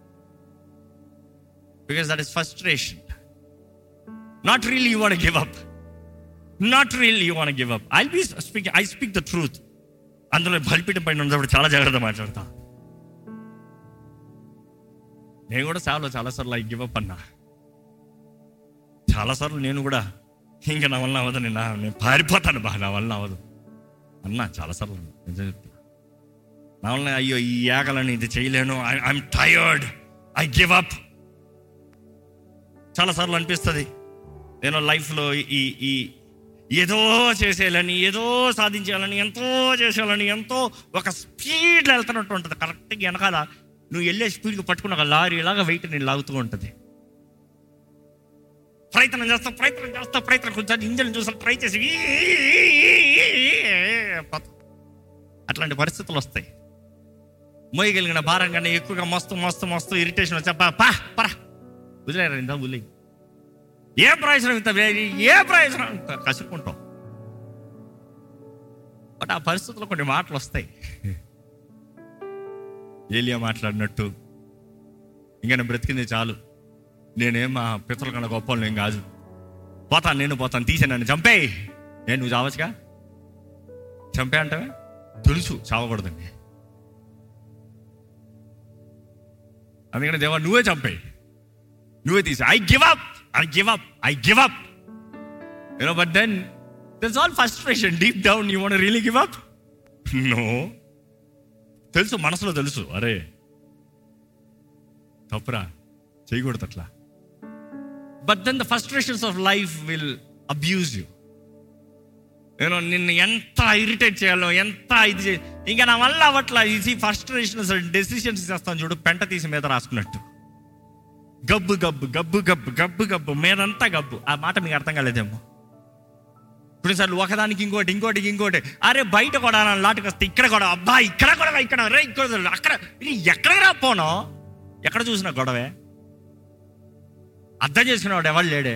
because that is frustration not really you want give up not really you want give up I be speak I speak the truth అందులో బలిపీఠం పైన ఉన్నప్పుడు చాలా జాగ్రత్త మాట్లాడతా నేను కూడా చాలా చాలాసార్లు ఐ గివ్ అప్ అన్నా చాలాసార్లు నేను కూడా ఇంకా నా వల్ల అవ్వదు నేను నా- నేను పారిపోతాను బా నా వల్ల అవ్వదు అన్నా చాలాసార్లు నిజం చెప్తున్నా నా వల్ల అయ్యో ఈ యాగలని ఇది చేయలేను I'm tired I give up చాలాసార్లు అనిపిస్తుంది నేను లైఫ్లో ఈ ఈ ఏదో చేసేయాలని ఏదో సాధించాలని ఎంతో చేసేయాలని ఎంతో ఒక స్పీడ్లో వెళ్తున్నట్టు ఉంటుంది కరెక్ట్గా వెనకాల నువ్వు వెళ్ళే స్పీడ్కి పట్టుకుని ఒక లారీ లాగా వెయిట్ నేను లాగుతూ ఉంటుంది ప్రయత్నం చేస్తా ప్రయత్నం చేస్తా ప్రయత్నం కొంచెం ఇంజన్ చూసా ట్రై చేసి అట్లాంటి పరిస్థితులు వస్తాయి మోయగలిగిన భారం కన్నా ఎక్కువగా మస్తు మస్తు మస్తు ఇరిటేషన్ వచ్చా పా పా పరా వదిలేరా ఇంత వదిలే ఏ ప్రయోజనం ఇంత వే- ఏ ప్రయోజనం ఇంత కసుకుంటాం బట్ ఆ పరిస్థితుల్లో కొన్ని మాటలు వస్తాయి ఏలియా మాట్లాడినట్టు ఇంకా నేను బ్రతికింది చాలు నేనేం మా పితల కన్నా గొప్ప నేను కాదు పోతాను నేను పోతాను తీసే నన్ను చంపే నేను నువ్వు చావచ్చుగా చంపే అంటావే తెలుసు చావకూడదండి అందుకని దేవా నువ్వే చంపే నువ్వే తీసి I give up I give up I give up you know but then that's all frustration deep down you want really give up no తెలుసు మనసులో తెలుసు అరే తప్పురా చేయకూడదు అట్లా but then the frustrations of life will abuse you నేను నిన్ను ఎంత ఇరిటేట్ చేయాలో ఎంత ఇది చే ఇంకా నా వల్ల అవట్లా ఇది ఫస్ట్రేషన్స్ డెసిషన్స్ చేస్తాను చూడు పెంట తీసి మీద రాసుకున్నట్టు గబ్బు గబ్బు గబ్బు గబ్బు గబ్బు గబ్బు మీదంతా గబ్బు ఆ మాట మీకు అర్థం కాలేదేమో కొన్నిసార్లు ఒకదానికి ఇంకోటి ఇంకోటి ఇంకోటి అరే బయట కూడా నా లాటుకు వస్తే ఇక్కడ కూడా అబ్బా ఇక్కడ కూడా ఇక్కడ రే ఇక్కడ కూడా, అక్కడ ఇది ఎక్కడ రా పోను ఎక్కడ చూసినా గొడవే అర్థం చేసుకునేవాడు ఎవరు లేడే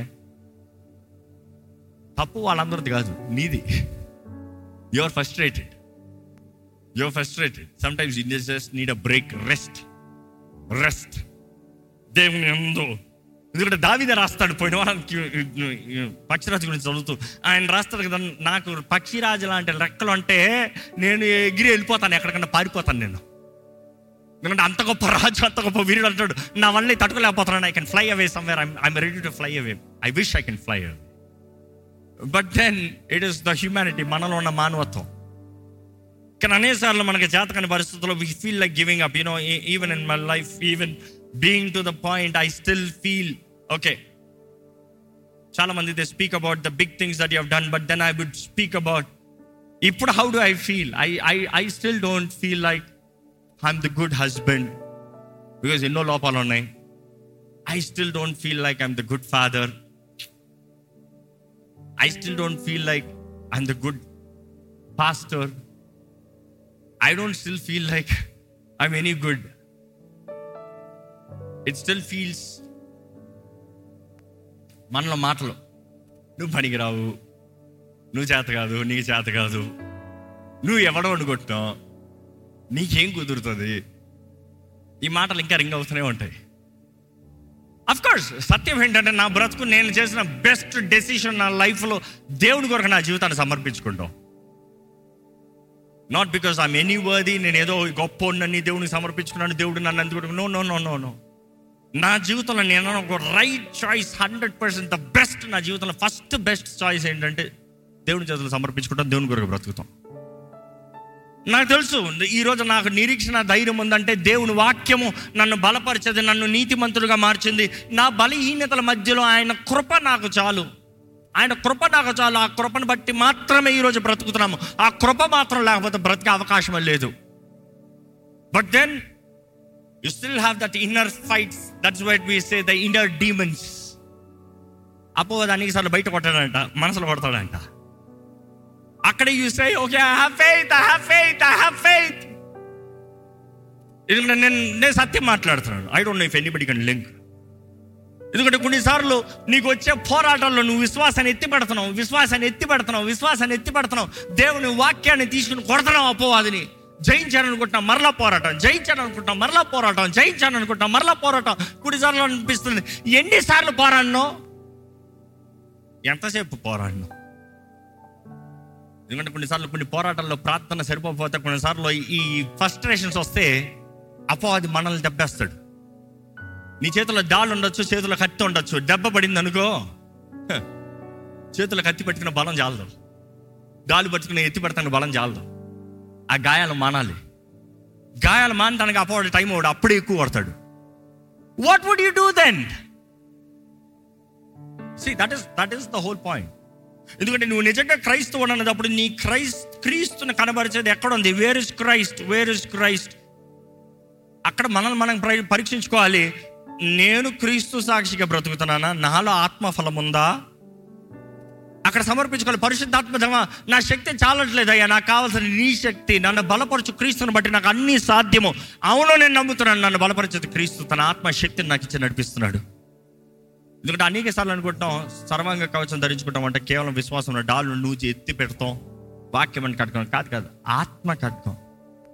తప్పు వాళ్ళందరిది కాదు నీది your frustrated your frustrated sometimes in just need a break rest rest దేవుని ఎందు ఎందుకంటే దావిద రాస్తాడు పోయిన వారానికి పక్షిరాజు గురించి చదువుతూ ఆయన రాస్తాడు కదా నాకు పక్షిరాజు లాంటి రెక్కలు అంటే నేను ఎగిరి వెళ్ళిపోతాను ఎక్కడికన్నా పారిపోతాను నేను ఎందుకంటే అంత గొప్ప రాజు అంత గొప్ప వీరుడు అంటాడు నా వల్ల తట్టుకోలేకపోతున్నాను I can fly away somewhere I'm ready to fly away I wish I can fly away but then it is the humanity మనలో ఉన్న మానవత్వం కానీ అనేసార్లు మనకి జాతకని పరిస్థితుల్లో we feel like giving up you know even in my life even being to the point I still feel okay చాలా మంది they speak about the big things that you done but then I would speak about ఇప్పుడు how do I feel I I I still don't feel like I'm the good husband because ఎన్నో లోపాలు ఉన్నాయి I still don't feel like I'm the good father I still don't feel like I'm the good pastor. I don't still feel like I'm any good. It still feels మనలో మాటలు నువ్వు పనికిరావు నువ్వు చేత కాదు నీకు చేత కాదు నువ్వు ఎవడో అనుకుంటున్నావు నీకేం కుదురుతుంది ఈ మాటలు ఇంకా రింగ్ అవుతూనే ఉంటాయి అఫ్ కోర్స్ సత్యం ఏంటంటే నా బ్రతుకు నేను చేసిన బెస్ట్ డెసిషన్ నా లైఫ్లో దేవుడి కొరకు నా జీవితాన్ని సమర్పించుకుంటాం not because I'm any worthy నేను ఏదో గొప్ప నన్ను దేవుడికి సమర్పించుకున్నాను దేవుడు నన్ను అందుకు no no no no no నా జీవితంలో నేను ఒక right choice hundred percent the best నా జీవితంలో ఫస్ట్ బెస్ట్ చాయిస్ ఏంటంటే దేవుని చేతులు సమర్పించుకుంటాం దేవుని కొరకు బ్రతుకుతాం నాకు తెలుసు ఈరోజు నాకు నిరీక్షణ ధైర్యం ఉందంటే దేవుని వాక్యము నన్ను బలపరిచేది నన్ను నీతిమంతుడిగా మార్చింది నా బలహీనతల మధ్యలో ఆయన కృప నాకు చాలు ఆయన కృప నాకు చాలు ఆ కృపను బట్టి మాత్రమే ఈరోజు బ్రతుకుతున్నాము ఆ కృప మాత్రం లేకపోతే బ్రతికే అవకాశం లేదు but then you still have that inner fights that's what we say the inner demons అపోవాది అనేక సార్లు బయట కొట్టాడంట మనసులో కొడతాడంట అక్కడ you say okay I have faith I have faith I have faith ఎందుకంటే నేను నేను సత్యం మాట్లాడుతున్నాను I don't know if anybody can link ఎందుకంటే కొన్నిసార్లు నీకు వచ్చే పోరాటాల్లో నువ్వు విశ్వాసాన్ని ఎత్తి పెడుతున్నావు విశ్వాసాన్ని ఎత్తి పెడుతున్నావు విశ్వాసాన్ని ఎత్తి పెడుతున్నావు దేవుని వాక్యాన్ని తీసుకుని కొడుతున్నావు అపోవాదిని జయించాలనుకుంటున్నాం మరలా పోరాటం జయించాలనుకుంటాం మరలా పోరాటం జయించాలనుకుంటాం మరలా పోరాటం కొన్నిసార్లు అనిపిస్తుంది ఎన్నిసార్లు పోరాడినో ఎంతసేపు పోరాడినో ఎందుకంటే కొన్నిసార్లు కొన్ని పోరాటాల్లో ప్రార్థన సరిపోతే కొన్నిసార్లు ఈ ఫస్ట్రేషన్స్ వస్తే అపవాది మనల్ని దెబ్బేస్తాడు నీ చేతిలో డాల్ ఉండొచ్చు చేతిలో కత్తి ఉండొచ్చు దెబ్బ పడింది అనుకో హ, చేతిలో కత్తి పట్టుకున్న బలం చాలదు గాలి పట్టుకుని ఎత్తి పెడతాను బలం చాలదు ఆ గాయాలు మానాలి గాయాలు మానడానికి అపవాడు టైం వాడు అప్పుడే ఎక్కువ పడతాడు what would you do then see that is that is the whole point ఎందుకంటే నువ్వు నిజంగా క్రైస్తవుడు అన్నప్పుడు నీ క్రైస్ట్ క్రీస్తుని కనబరిచేది ఎక్కడ ఉంది where is Christ where is Christ అక్కడ మనల్ని మనం పరి- పరీక్షించుకోవాలి నేను క్రీస్తు సాక్షిగా బ్రతుకుతున్నానా నాలో ఆత్మఫలం ఉందా అక్కడ సమర్పించుకోవాలి పరిశుద్ధాత్మ దేవా నా శక్తి చాలట్లేదయ్యా నాకు కావాల్సిన నీ శక్తి నన్ను బలపరచు క్రీస్తుని బట్టి నాకు అన్ని సాధ్యము అవును నేను నమ్ముతున్నాను నన్ను బలపరిచేది క్రీస్తు తన ఆత్మ శక్తిని నాకు ఇచ్చి నడిపిస్తున్నాడు ఎందుకంటే అనేక సార్లు అనుకుంటాం సర్వాంగ కవచం ధరించుకుంటాం అంటే కేవలం విశ్వాసం డాలు నూచి ఎత్తి పెడతాం వాక్యం అని కట్టుకోం కాదు కాదు ఆత్మ కట్టుకోం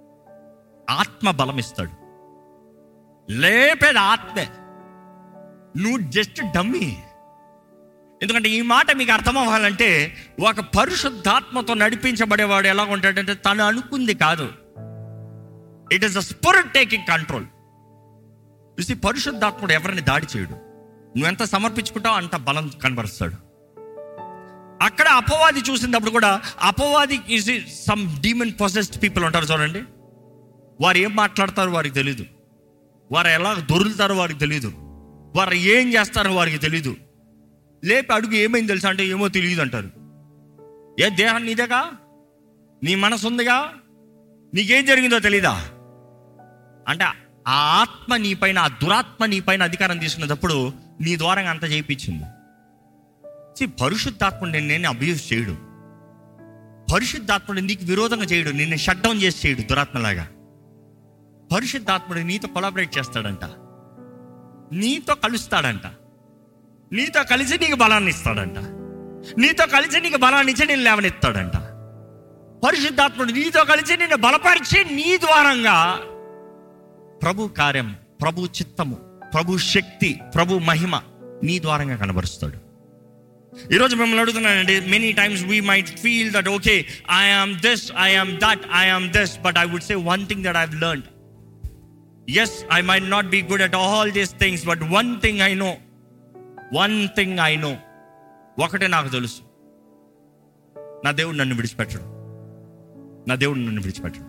ఆత్మ బలం ఇస్తాడు లేపేది ఆత్మే నువ్వు జస్ట్ డమ్మీ ఎందుకంటే ఈ మాట మీకు అర్థం అవ్వాలంటే ఒక పరిశుద్ధాత్మతో నడిపించబడేవాడు ఎలా ఉంటాడంటే తను అనుకుంది కాదు it is the spirit taking control చూసి పరిశుద్ధాత్ముడు ఎవరిని దాడి చేయడు నువ్వెంత సమర్పించుకుంటావు అంత బలం కనబరుస్తాడు అక్కడ అపవాది చూసినప్పుడు కూడా అపవాది is some demon possessed people ఉంటారు చూడండి వారు ఏం మాట్లాడతారో వారికి తెలీదు వారు ఎలా దొరులుతారో వారికి తెలీదు వారు ఏం చేస్తారో వారికి తెలీదు లేపి అడుగు ఏమైంది తెలుసా అంటే ఏమో తెలియదు అంటారు ఏ దేహం నీదేగా నీ మనసు ఉందిగా నీకేం జరిగిందో తెలీదా అంటే ఆ ఆత్మ నీ పైన ఆ దురాత్మ నీ పైన అధికారం తీసుకున్నప్పుడు నీ ద్వారా అంత చేయించింది See, పరిశుద్ధాత్ముడు నేను నేను అబ్యూస్ చేయడు పరిశుద్ధాత్ముడు నీకు విరోధంగా చేయడు నిన్ను షట్ డౌన్ చేసి చేయడు దురాత్మలాగా పరిశుద్ధాత్ముడు నీతో కొలాబరేట్ చేస్తాడంట నీతో కలుస్తాడంట నీతో కలిసి నీకు బలాన్ని ఇస్తాడంట నీతో కలిసి నీకు బలాన్ని ఇచ్చి నేను లేవనెత్తాడంట పరిశుద్ధాత్ముడు నీతో కలిసి నిన్ను బలపరిచి నీ ద్వారంగా ప్రభు కార్యం ప్రభు చిత్తము ప్రభు శక్తి ప్రభు మహిమ నీ ద్వారంగా కనబరుస్తాడు ఈరోజు మిమ్మల్ని అడుగుతున్నానండి many times we might feel that okay I am this I am that I am this but I would say one thing that I learn is I might not be good at all these things but one thing I know one thing I know ఒకటే నాకు తెలుసు నా దేవుడు నన్ను విడిచిపెట్టడు నా దేవుడు నన్ను విడిచిపెట్టడు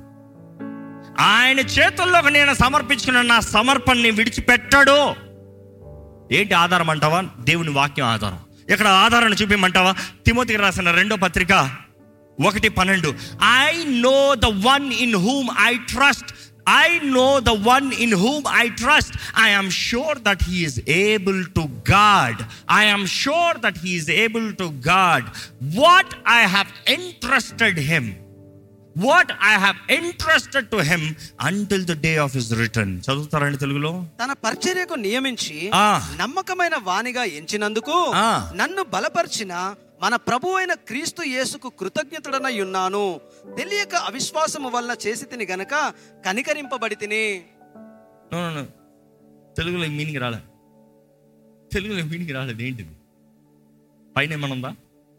ఆయన చేతుల్లోకి నేను సమర్పించుకున్న నా సమర్పణని విడిచిపెట్టాడు ఏంటి ఆధారం అంటావా దేవుని వాక్యం ఆధారం ఇక్కడ ఆధారాన్ని చూపించమంటావా తిమోతికి రాసిన రెండో పత్రిక ఒకటి పన్నెండు I know the one in whom I trust I know the one in whom I trust I am sure that he is able to God I am sure that he is able to God what I have entrusted him what I have entrusted to him until the day of his return చదువుతారండి తెలుగులో తన పరిచర్యకు నియమించి ఆ. నమ్మకమైన వానిగా ఎంచినందుకు ఆ. నన్ను బలపరిచిన మన ప్రభు అయిన క్రీస్తు యేసుకు కృతజ్ఞతుడనై ఉన్నాను తెలియక అవిశ్వాసము వలన చేసి తిని గనక కనికరింపబడి తిని No, no, no. తెలుగులో మీనింగ్ రాలే తెలుగులో మీనింగ్ రాలేదు ఏంటిది పైన ఏమన్నా ఉందా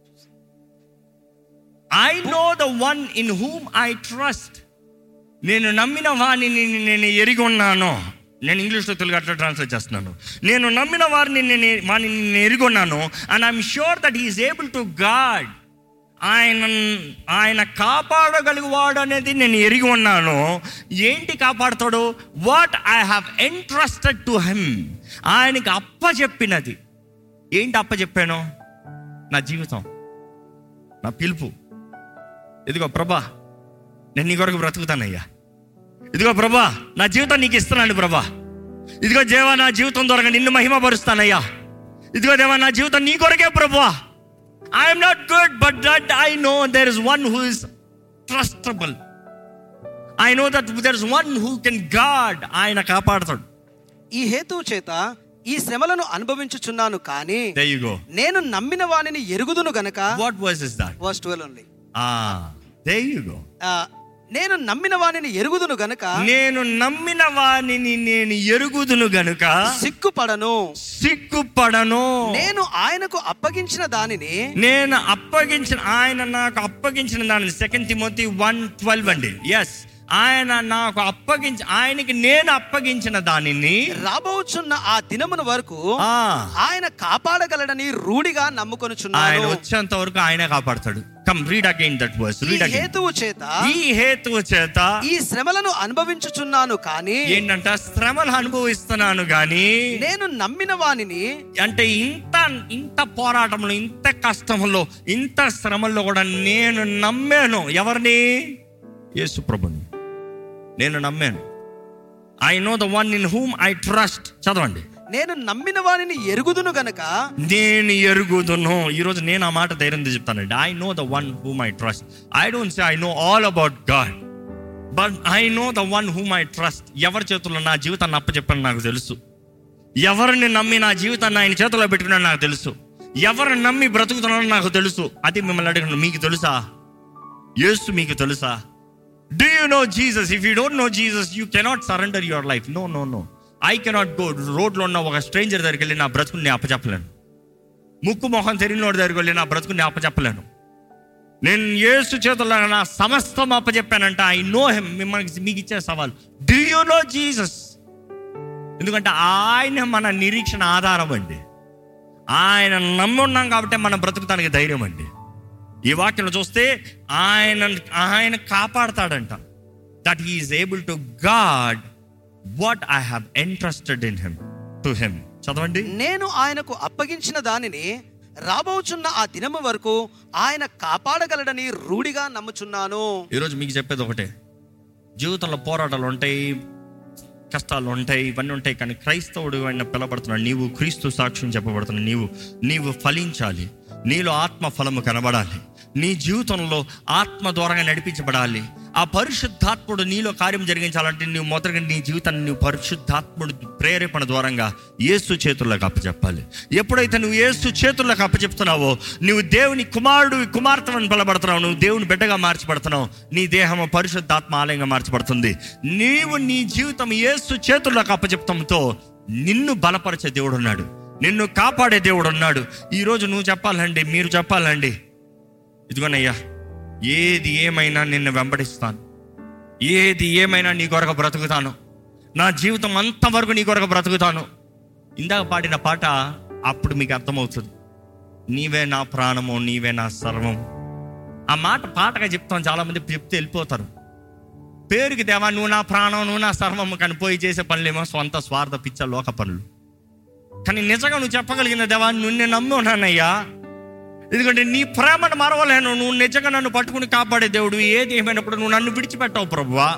I know the one in whom I trust నేను నమ్మిన వాణిని నేను ఎరిగి ఉన్నాను నేను ఇంగ్లీష్లో తెలుగు అట్లా ట్రాన్స్లేట్ చేస్తున్నాను నేను నమ్మిన వారిని నేను వాడిని నేను ఎరిగి ఉన్నాను and I'm sure that is able to God ఆయన ఆయన కాపాడగలిగేవాడు అనేది నేను ఎరిగి ఉన్నాను ఏంటి కాపాడుతాడు what I have entrusted to him ఆయనకి అప్ప చెప్పినది ఏంటి అప్ప చెప్పాను నా జీవితం నా పిలుపు ఇదిగో ప్రభా నేను నీ కొరకు బ్రతుకుతానయ్యా ఇదిగో ప్రభా నా జీవితం నీకు ఇస్తున్నాను ప్రభా ఇదిగో దేవా నా జీవితం ద్వారా నిన్ను మహిమపరుస్తానయ్యా ఇదిగో దేవా నా జీవితం నీ కొరకే ప్రభా I'm not good but that I know there is one who is trustable I know that there is one who can God ఆయన కాపాడతాడు ఈ హేతువు చేత ఈ శ్రమలను అనుభవించుచున్నాను కానీ There you go. నేను నమ్మిన వానిని ఎరుగుదును గనక What verse is that? Verse twelve only Ah, there you go. నేను నమ్మిన వానిని ఎరుగుదును గనక నేను నమ్మిన వానిని నేను ఎరుగుదును గనుక సిగ్గుపడను సిగ్గుపడను నేను ఆయనకు అప్పగించిన దానిని నేను అప్పగించిన ఆయన నాకు అప్పగించిన దానిని సెకండ్ తిమోతి వన్ ట్వెల్వ్ అండి ఎస్ ఆయన నాకు అప్పగించి ఆయనకి నేను అప్పగించిన దానిని రాబోచున్న ఆ దినమున వరకు ఆ, ఆయన కాపాడగలడని రూఢిగా ఆయన నమ్ముకొనుచున్నాను వచ్చేంత వరకు ఆయన కాపాడతాడు come read again that verse ఈ రీడ్ అగైన్ హేతువు చేత ఈ హేతువు చేత ఈ శ్రమలను అనుభవించుచున్నాను కానీ ఏంటంట శ్రమలు అనుభవిస్తున్నాను గాని నేను నమ్మిన వానిని అంటే ఇంత ఇంత పోరాటంలో ఇంత కష్టంలో ఇంత శ్రమల్లో కూడా నేను నమ్మాను ఎవరిని యేసు ప్రభుని నేను నమ్మాను I know the one in whom I trust చదవండి నేను నమ్మిన వానిని ఎరుగుదును గనక నేను ఎరుగుదును ఈరోజు నేను ఆ మాట ధైర్యంతో చెప్తానండి I know the one whom I trust I don't say I know all about God but I know the one whom I trust ఎవరి చేతుల్లో నా జీవితాన్ని అప్పచెప్పాను నాకు తెలుసు ఎవరిని నమ్మి నా జీవితాన్ని ఆయన చేతిలో పెట్టుకున్నా నాకు తెలుసు ఎవరిని నమ్మి బ్రతుకుతున్నానో నాకు తెలుసు అది మిమ్మల్ని అడిగిన మీకు తెలుసా యేసు మీకు తెలుసా do you know Jesus if you don't know Jesus you cannot surrender your life no no no I cannot go రోడ్లో ఉన్న ఒక స్ట్రేంజర్ దగ్గరికి వెళ్ళి నా బ్రతుకుని నేను అప్పచెప్పలేను ముక్కు మొహం తెలియనోడి దగ్గరికి వెళ్ళి నా బ్రతుకుని నేను అప్పచెప్పలేను నేను యేసు చేతుల్లో నా సమస్తం అప్పచెప్పానంట ఐ నో హెమ్ మిమ్మల్ని మీకు ఇచ్చే సవాల్ డూ యూ నో జీసస్ ఎందుకంటే ఆయన మన నిరీక్షణ ఆధారం అండి ఆయన నమ్మి ఉన్నాం కాబట్టి మనం బ్రతుకుతానికి ధైర్యం అండి ఈ వాక్యం చూస్తే ఆయన ఆయన కాపాడతాడంట that is able to God what I have entrusted in him to him చదవండి నేను ఆయనకు అప్పగించిన దానిని రాబోచున్న ఆ దినము వరకు ఆయన కాపాడగలడని రూఢిగా నమ్ముచున్నాను ఈరోజు మీకు చెప్పేది ఒకటే జీవితంలో పోరాటాలు ఉంటాయి కష్టాలు ఉంటాయి ఇవన్నీ ఉంటాయి కానీ క్రైస్తవుడు ఆయన పిలబడుతున్నాడు నీవు క్రీస్తు సాక్ష్యం చెప్పబడుతున్నావు నీవు నీవు ఫలించాలి నీలో ఆత్మ ఫలము కనబడాలి నీ జీవితంలో ఆత్మ ద్వారంగా నడిపించబడాలి ఆ పరిశుద్ధాత్ముడు నీలో కార్యం జరిగించాలంటే నువ్వు మొదటగా నీ జీవితాన్ని నువ్వు పరిశుద్ధాత్ముడు ప్రేరేపణ ద్వారంగా యేసు చేతుల్లోకి అప్పచెప్పాలి ఎప్పుడైతే నువ్వు యేసు చేతుల్లోకి అప్పచెప్తున్నావో నువ్వు దేవుని కుమారుడు కుమార్తెను పిలబడుతున్నావు నువ్వు దేవుని బిడ్డగా మార్చబడుతున్నావు నీ దేహం పరిశుద్ధాత్మ ఆలయంగా మార్చబడుతుంది నీవు నీ జీవితం యేసు చేతుల్లోకి అప్పచెప్తంతో నిన్ను బలపరిచే దేవుడు ఉన్నాడు నిన్ను కాపాడే దేవుడు ఉన్నాడు ఈరోజు నువ్వు చెప్పాలండి మీరు చెప్పాలండి ఇదిగోనయ్యా ఏది ఏమైనా నిన్ను వెంబడిస్తాను ఏది ఏమైనా నీ కొరకు బ్రతుకుతాను నా జీవితం అంతవరకు నీ కొరకు బ్రతుకుతాను ఇందాక పాడిన పాట అప్పుడు మీకు అర్థమవుతుంది నీవే నా ప్రాణము నీవే నా సర్వం ఆ మాట పాటగా చెప్తాం చాలామంది చెప్తే వెళ్ళిపోతారు పేరుకి దేవా నువ్వు నా ప్రాణం నువ్వు నా సర్వం కానీ పోయి చేసే పనులేమో స్వంత స్వార్థ పిచ్చ లోక పనులు కానీ నిజంగా నువ్వు చెప్పగలిగిన దేవా నిన్ను నమ్మి ఉన్నానయ్యా ఎందుకంటే నీ ప్రేమను మరవలేను నువ్వు నిజంగా నన్ను పట్టుకుని కాపాడే దేవుడు ఏది ఏమైనప్పుడు నువ్వు నన్ను విడిచిపెట్టావు ప్రభువా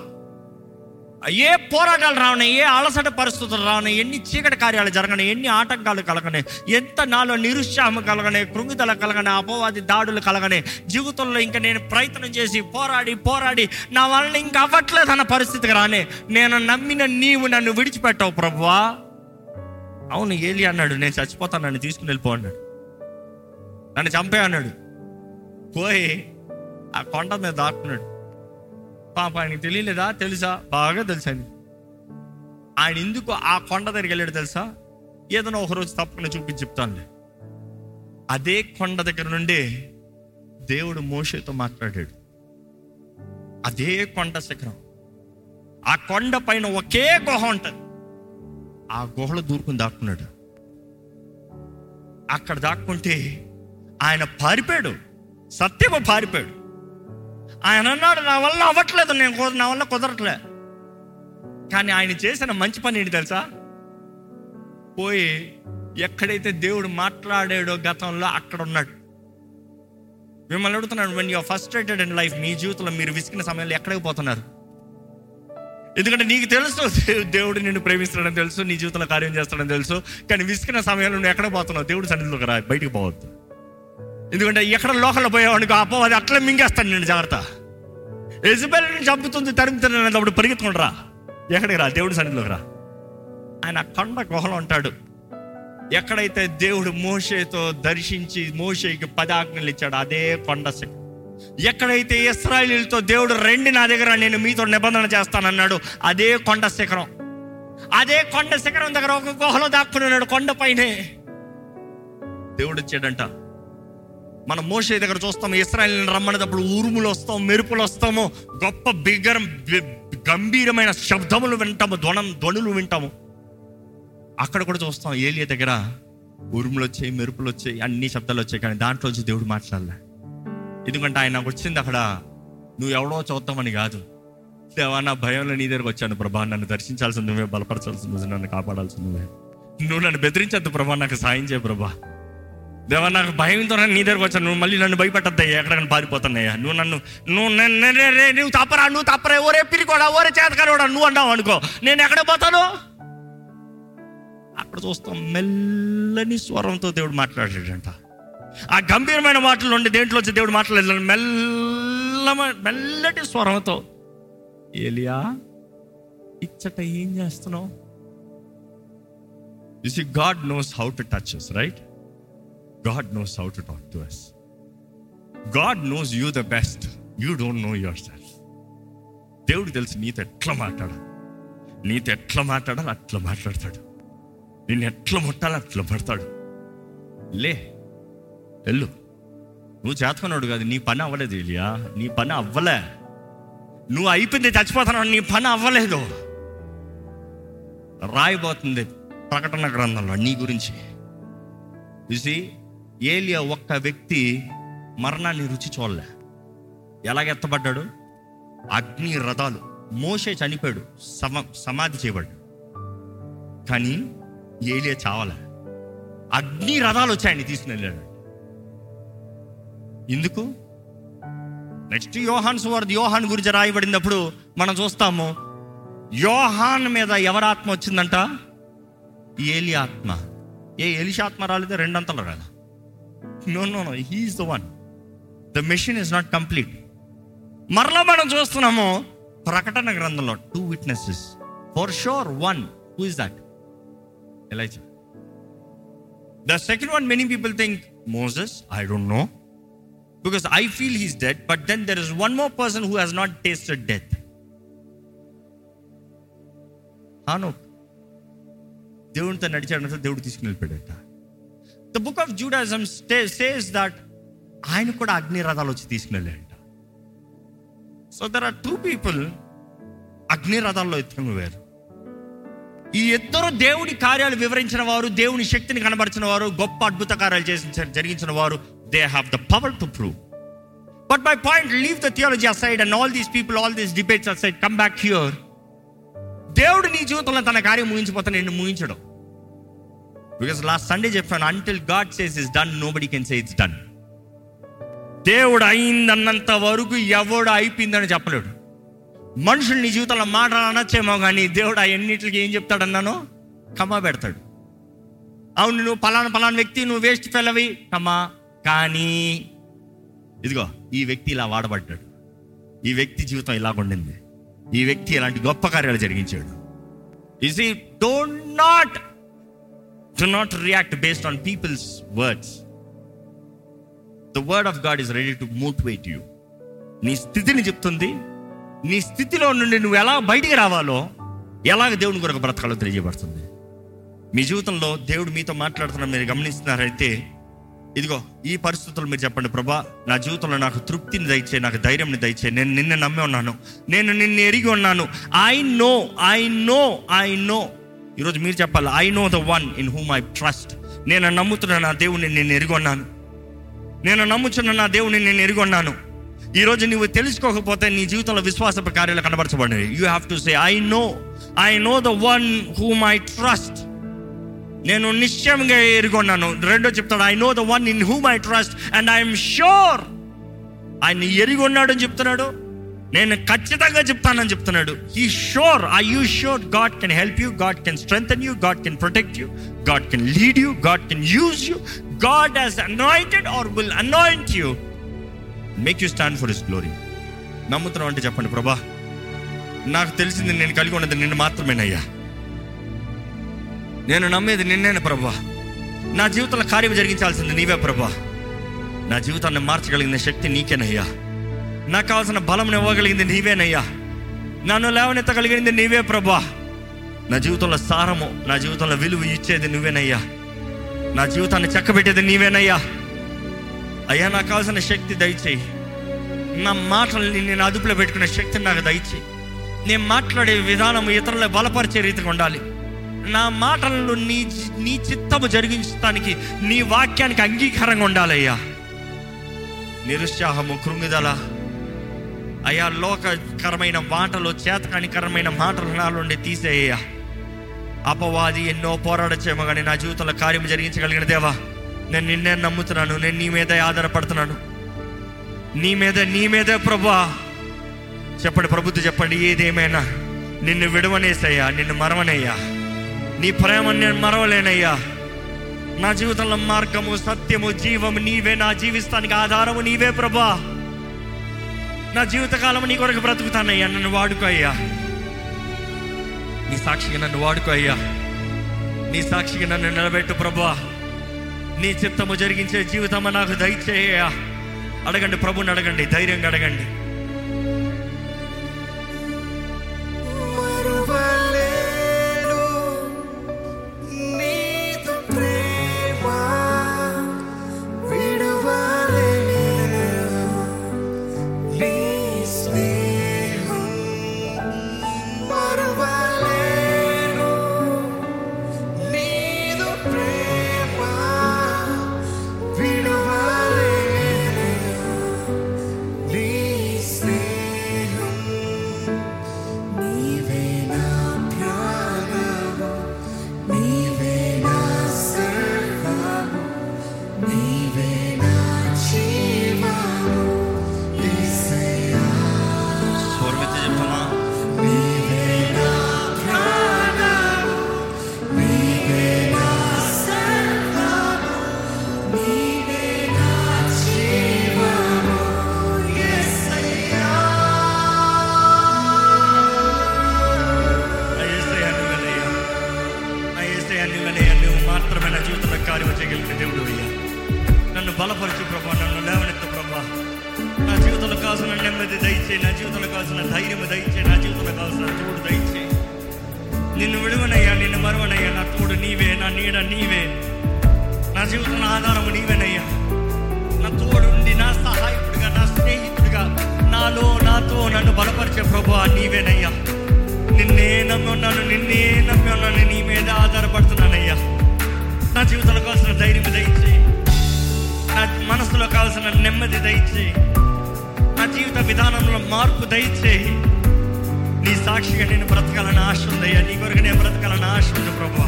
ఏ పోరాటాలు రావని ఏ అలసట పరిస్థితులు రావని ఎన్ని చీకటి కార్యాలు జరగని ఎన్ని ఆటంకాలు కలగని ఎంత నాలో నిరుత్సాహం కలగని కృంగిదల కలగని అపవాది దాడులు కలగని జీవితంలో ఇంకా నేను ప్రయత్నం చేసి పోరాడి పోరాడి నా వల్ల ఇంకా అవ్వట్లేదు అన్న పరిస్థితికి రానే నేను నమ్మిన నీవు నన్ను విడిచిపెట్టావు ప్రభువా అవును ఏలి అన్నాడు నేను చచ్చిపోతాను నన్ను తీసుకుని వెళ్ళిపో అన్నాడు నన్ను చంపే అన్నాడు పోయి ఆ కొండ మీద దాక్కున్నాడు పాప ఆయనకి తెలియలేదా తెలుసా బాగా తెలుసా ఆయనకి. ఆయన ఎందుకు ఆ కొండ దగ్గరికి వెళ్ళాడు తెలుసా ఏదైనా ఒక రోజు తప్పకుండా చూపించి చెప్తానులే అదే కొండ దగ్గర నుండి దేవుడు మోషేతో మాట్లాడాడు అదే కొండ శిఖరం ఆ కొండ పైన ఒకే గుహ ఉంటుంది ఆ గుహలో దూరుకుని దాక్కున్నాడు అక్కడ దాక్కుంటే ఆయన పారిపోయాడు సత్యము పారిపోయాడు ఆయన అన్నాడు నా వల్ల అవ్వట్లేదు నేను కుద- నా వల్ల కుదరట్లే కానీ ఆయన చేసిన మంచి పని ఏంటి తెలుసా పోయి ఎక్కడైతే దేవుడు మాట్లాడాడో గతంలో అక్కడ ఉన్నాడు మిమ్మల్ని అడుగుతున్నాడు when you're frustrated in life మీ జీవితంలో మీరు విసిగిన సమయంలో ఎక్కడికి పోతున్నారు ఎందుకంటే నీకు తెలుసు దే- దేవుడు నిన్ను ప్రేమిస్తాడని తెలుసు నీ జీవితంలో కార్యం చేస్తాడని తెలుసు కానీ విసిగిన సమయంలో నువ్వు ఎక్కడ పోతున్నావు దేవుడు సన్నిధిలోకి రా బయటికి పోవద్దు ఎందుకంటే ఎక్కడ లోకల్లో పోయావనుకో అప్పో అది అట్లా మింగేస్తాను నేను జాగ్రత్త ఎజబెల్ని చంపుతుంది తరుముతుంది అప్పుడు పరిగెత్తుకుని రా ఎక్కడికి రా దేవుడి సన్నిధిలోకి రా ఆయన కొండ గుహలో ఉంటాడు ఎక్కడైతే దేవుడు మోషేతో దర్శించి మోషేకి పదాజ్ఞలు ఇచ్చాడు అదే కొండ శిఖరం ఎక్కడైతే ఇస్రాయలీలతో దేవుడు రెండు నా దగ్గర నేను మీతో నిబంధన చేస్తానన్నాడు అదే కొండ శిఖరం అదే కొండ శిఖరం దగ్గర ఒక గుహలో దాక్కుని ఉన్నాడు కొండ పైనే దేవుడు వచ్చాడంట మనం మోషే దగ్గర చూస్తాం ఇస్రాయల్ని రమ్మనేటప్పుడు ఉరుములు వస్తాం మెరుపులు వస్తాము గొప్ప బిగ్గరం బి- గంభీరమైన శబ్దములు వింటాము ధ్వనం ధ్వనులు వింటాము అక్కడ కూడా చూస్తాం ఏలియ దగ్గర ఉరుములు వచ్చాయి మెరుపులు వచ్చాయి అన్ని శబ్దాలు వచ్చాయి కానీ దాంట్లో వచ్చి దేవుడు మాట్లాడలే ఎందుకంటే ఆయన నాకు వచ్చింది అక్కడ నువ్వు ఎవడో చూద్దామని కాదు దేవా నా భయంలో నీ దగ్గరకు వచ్చాను ప్రభా నన్ను దర్శించాల్సింది నువ్వే బలపరచాల్సింది నువ్వే నన్ను కాపాడాల్సింది నువ్వే నువ్వు నన్ను బెదిరించద్దు ప్రభా నాకు సాయం చేయ ప్రభా దేవా నాకు భయంతో నీ దగ్గరకు వచ్చాను నువ్వు మళ్ళీ నన్ను భయపెట్టద్దయ్యా ఎక్కడికైనా పారిపోతున్నాయ్యా నువ్వు నన్ను నువ్వు నన్ను- నే- నే- నే- నువ్వు తప్పరా నువ్వు తప్పరా ఓరే పిరికోడా ఓరే చేతకారోడా నువ్వు అన్నావు అనుకో నేను ఎక్కడ పోతాను అక్కడ చూస్తాం మెల్లని స్వరంతో దేవుడు మాట్లాడాడంట ఆ గంభీరమైన మాటలు ఉండి దేంట్లో వచ్చి దేవుడు మాట్లాడలేదు మెల్ల మెల్లటి స్వరంతో ఏలియా ఇచ్చట ఏం చేస్తున్నావు you see God knows how to touch us right God knows how to talk to us God knows you the best you don't know yourself దేవుడు తెలుసు నీతో ఎట్లా మాట్లాడాలి నీతో ఎట్లా మాట్లాడాలి అట్లా మాట్లాడతాడు నిన్ను ఎట్లా ముట్టాలి అట్లా పడతాడు లే వెళ్ళు నువ్వు చేతకున్నాడు కాదు నీ పని అవ్వలేదు ఇలియా నీ పని అవ్వలే నువ్వు అయిపోయింది చచ్చిపోతున్నావు నీ పని అవ్వలేదు రాయబోతుంది ప్రకటన గ్రంథంలో నీ గురించి చూసి ఏలియా ఒక్క వ్యక్తి మరణాన్ని రుచి చూడలే ఎలాగెత్తబడ్డాడు అగ్ని రథాలు మోసే చనిపోయాడు సమ సమాధి చేయబడ్డాడు కానీ ఏలియా చావలే అగ్ని రథాలు వచ్చాయని తీసుకుని వెళ్ళాడు ఎందుకు నెక్స్ట్ యోహాన్ సువార్త యోహాన్ గురించి రాయబడినప్పుడు మనం చూస్తాము యోహాన్ మీద ఎవరి ఆత్మ వచ్చిందంట ఏలి ఆత్మ ఏ ఎలిష ఆత్మ రాలేదే రెండంతలు రాదా no no no he is the one the machine is not complete మరలా మనం చూస్తున్నాము ప్రకటన గ్రంథంలో two witnesses for sure one who is that Elijah the second one many people think Moses I don't know because I feel he's dead but then there is one more person who has not tasted death హాను దేవునితో నడిచాడంటే దేవుడు తీసుకుని వెళ్ళిపోయాడట the book of Judaism says that ఆయన కూడా అగ్ని రథాలు వచ్చి తీసుకుని వెళ్ళాడంట so there are two people అగ్ని రథాల్లో ఎత్తుకుని వేరు ఈ ఇద్దరు దేవుని కార్యాలు వివరించిన వారు దేవుని శక్తిని కనబరిచిన వారు గొప్ప అద్భుత కార్యాలు చేసిన జరిగించిన వారు they have the power to prove but my point leave the theology aside and all these people all these debates aside come back here దేవుడు నీ జీవితంలో తన కార్యం ముగించిపోతే నేను ముగించడం బికాస్ లాస్ట్ సండే చెప్పాను until God says is done nobody can say it's done దేవుడు అయిందన్నంత వరకు ఎవడు అయిపోయిందని చెప్పలేడు మనుషులు నీ జీవితంలో మాటలు అనొచ్చేమో కానీ దేవుడు అన్నిటికి ఏం చెప్తాడన్నాను కమా పెడతాడు అవును నువ్వు పలానా పలానా వ్యక్తి నువ్వు వేస్ట్ ఫెలవి కమా కానీ ఇదిగో ఈ వ్యక్తి ఇలా వాడబడ్డాడు ఈ వ్యక్తి జీవితం ఇలా ఉండింది ఈ వ్యక్తి ఇలాంటి గొప్ప కార్యాలు జరిగించాడు ఇస్ ఈ don't not do not react based on people's words the word of God is ready to motivate you నీ స్థితిని చెప్తుంది నీ స్థితిలో నుండి నువ్వు ఎలా బయటికి రావాలో ఎలాగ దేవుని కొరకు బ్రతకాలో తెలియజేయబడుతుంది మీ జీవితంలో దేవుడు మీతో మాట్లాడుతున్న మీరు గమనిస్తున్నారైతే ఇదిగో ఈ పరిస్థితులు మీరు చెప్పండి ప్రభా నా జీవితంలో నాకు తృప్తిని దయచే నాకు ధైర్యంని దయచే నేను నిన్ను నమ్మి ఉన్నాను నేను నిన్ను ఎరిగి ఉన్నాను I know I know I know ఈరోజు మీరు చెప్పాలి I know the one in whom I trust నేను నమ్ముతున్న నా దేవుడిని నేను ఎరిగి ఉన్నాను నేను నమ్ముచున్న నా దేవుడిని నేను ఎరిగి ఉన్నాను ఈరోజు నువ్వు తెలుసుకోకపోతే నీ జీవితంలో విశ్వాస కార్యాలు కనబరచబడినవి you have to say I know I know the one whom I trust నేను నిశ్చయంగా ఎరుగున్నాను రెండో చెప్తాడు I know the one in whom I trust and I'm sure ఆయన ఎరిగి ఉన్నాడు అని చెప్తున్నాడు నేను ఖచ్చితంగా చెప్తానని చెప్తున్నాడు ఈ sure I you sure God can help you God can strengthen you God can protect you God can lead you God can use you God has anointed or will anoint you make you stand for his glory నమ్ముతున్నావు అంటే చెప్పండి ప్రభా నాకు తెలిసింది నేను కలిగి ఉన్నది నిన్ను మాత్రమేనయ్యా నేను నమ్మేది నిన్నేను ప్రభా నా జీవితంలో కార్యం జరిగించాల్సింది నీవే ప్రభా నా జీవితాన్ని మార్చగలిగిన శక్తి నీకేనయ్యా నాకు కావాల్సిన బలం ఇవ్వగలిగింది నీవేనయ్యా నన్ను లేవనెత్తగలిగింది నీవే ప్రభా నా జీవితంలో సారము నా జీవితంలో విలువ ఇచ్చేది నువ్వేనయ్యా నా జీవితాన్ని చక్కబెట్టేది నీవేనయ్యా అయ్యా నాకు కావాల్సిన శక్తి దయచేయి నా మాటల్ని నేను అదుపులో పెట్టుకునే శక్తిని నాకు దయచేయి నేను మాట్లాడే విధానం ఇతరుల బలపరిచే రీతిగా ఉండాలి నా మాటలను నీ నీ చిత్తము జరిగించడానికి నీ వాక్యానికి అంగీకారంగా ఉండాలయ్యా నిరుత్సాహము కృంగిదల అయ్యా లోకకరమైన మాటలు చేతకానికరమైన మాటలు నా నుండి తీసేయ్యా అపవాది ఎన్నో పోరాడచ్చేమో కానీ నా జీవితంలో కార్యం జరిగించగలిగిన దేవా నేను నిన్నే నమ్ముతున్నాను నేను నీ మీదే ఆధారపడుతున్నాను నీ మీద నీ మీదే ప్రభా చెప్పండి ప్రభుత్వం చెప్పండి ఏదేమైనా నిన్ను విడవనేసయ్యా నిన్ను మరవనయ్యా నీ ప్రేమను నేను మరవలేనయ్యా నా జీవితంలో మార్గము సత్యము జీవము నీవే నా జీవిస్తానికి ఆధారము నీవే ప్రభా నా జీవితకాలం నీ కొరకు బ్రతుకుతానయ్యా నన్ను వాడుకో అయ్యా నీ సాక్షిగా నన్ను వాడుకో అయ్యా నీ సాక్షిగా నన్ను నిలబెట్టు ప్రభా నీ చిత్తము జరిగించే జీవితము నాకు దయచేయ అడగండి ప్రభుని అడగండి ధైర్యంగా అడగండి మరువలే నీ స్నేహం మరువలేను నీదు ప్రేమ విడువలేను నీ స్నేహం నీవే నా ప్రాణము నీవే నా సర్వము నీవే నా జీవము యేసయ్యా స్వరమెత్తి చెప్పమా నీవే నా ప్రాణము నీవే నా సర్వము నీవే నా జీవము యేసయ్యా నా యేసయ్య నువ్వేనయ్యా. నా యేసయ్య నువ్వేనయ్యా. నువ్వు మాత్రమే నా జీవితంలో కార్యం చేయగలిగిన దేవుడు అయ్యా నన్ను బలపరచు ప్రభా నన్ను లేవనెత్తు ప్రభా నా జీవితంలో కావాల్సిన నెమ్మది దయచేయి నా జీవితంలో కావాల్సిన ధైర్యం దయచేయి నా జీవితంలో కావాల్సిన తోడు దయచేయి నిన్ను విడువనయ్యా నిన్ను మరువనయ్యా నా తోడు నీవే నా నీడ నీవే నా జీవితంలో ఆధారము నీవేనయ్యా నా తోడుండి నా సహాయకుడిగా నా స్నేహితుడిగా నాలో నాతో నన్ను బలపరిచే ప్రభు నీవేనయ్యా నిన్నే నమ్మి ఉన్నాను నిన్నే నమ్మి ఉన్నాను నీ మీద ఆధారపడుతున్నానయ్యా నా జీవితంలో కావాల్సిన ధైర్యం దయచేయి నా మనసులో కావాల్సిన నెమ్మది దయచేయి నా జీవిత విధానంలో మార్పు దయచేయి నీ సాక్షిగా నేను బ్రతకాలని ఆశ ఉందయ్యా నీ కొరకు నేను బ్రతకాలని ఆశ ఉంది ప్రభు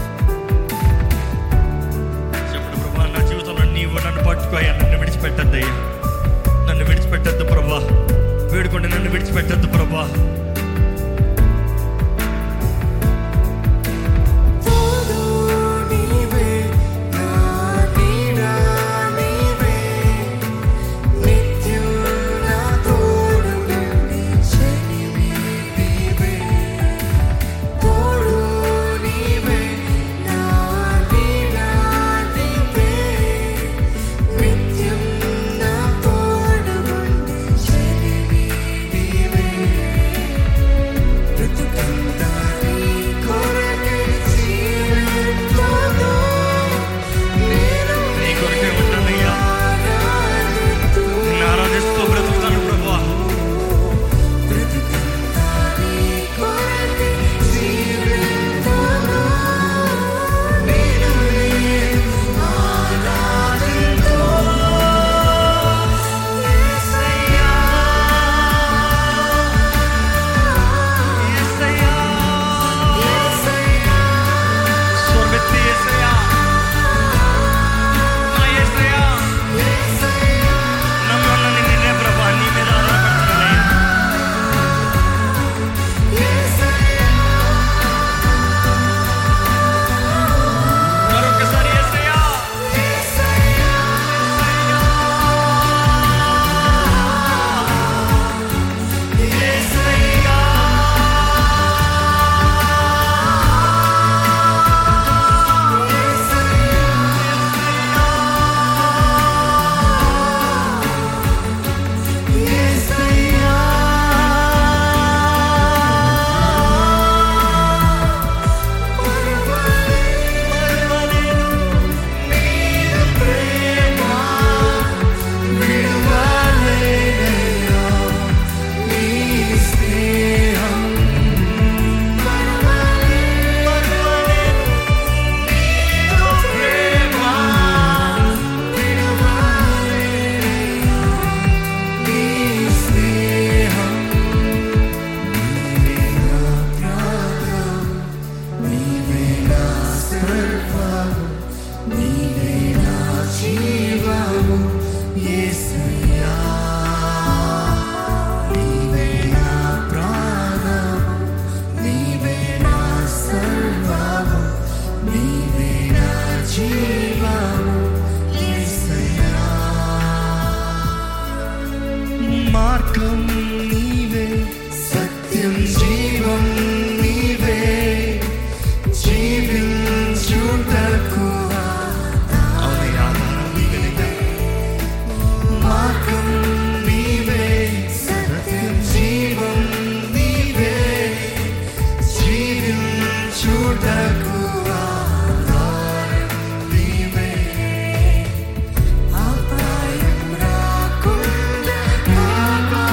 చెప్పండి ప్రభా నా జీవితంలో నీవు నన్ను పట్టుకోయా నన్ను విడిచిపెట్టద్దయ్యా నన్ను విడిచిపెట్టద్దు ప్రభా వేడుకుంటే నన్ను విడిచిపెట్టద్దు ప్రభా తోడు నీవే నా నీడ నీవే నిత్యం నా తోడు నీ చెలిమి నీవే తోడు నీవే నా నీడ నీవే నిత్యం నా తోడు నీ చెలిమి నీవే బ్రతుకంతా నీ కొరకే జీవితాను నేను నీ కొరకే ఉంటానయ్యా ఆరాధిస్తూ నిన్ను ఆరాధిస్తూ బ్రతుకుతాను ప్రభా బ్రతుకంతా నీ కొరకే జీవితాను నేను ఆరాధిస్తూ యేసయ్యా యేసయ్యా యేసయ్యా స్వర్గెత్తి యేసయ్యా నా యేసయ్యా యేసయ్యా నమ్మి ఉన్నాను నిన్నే ప్రభా నీ మీద ఆధారపడుతున్నానయ్యా మరొకసారి యేసయ్యా యేసయ్యా జీవము యేసయ్యా నీవే నా ప్రాణము నీవే నా సర్వము నీవే నా జీవము యేసయ్యా మార్గం నీవే సత్యం జీవం నీవే జీవించుటకు అవునయ్యా ఆధారం నీవేనయ్యా మార్గం నీవే సత్యం జీవం నీవే జీవించుటకు ఆధారం నీవే అపాయం రాకుండా కాపాడు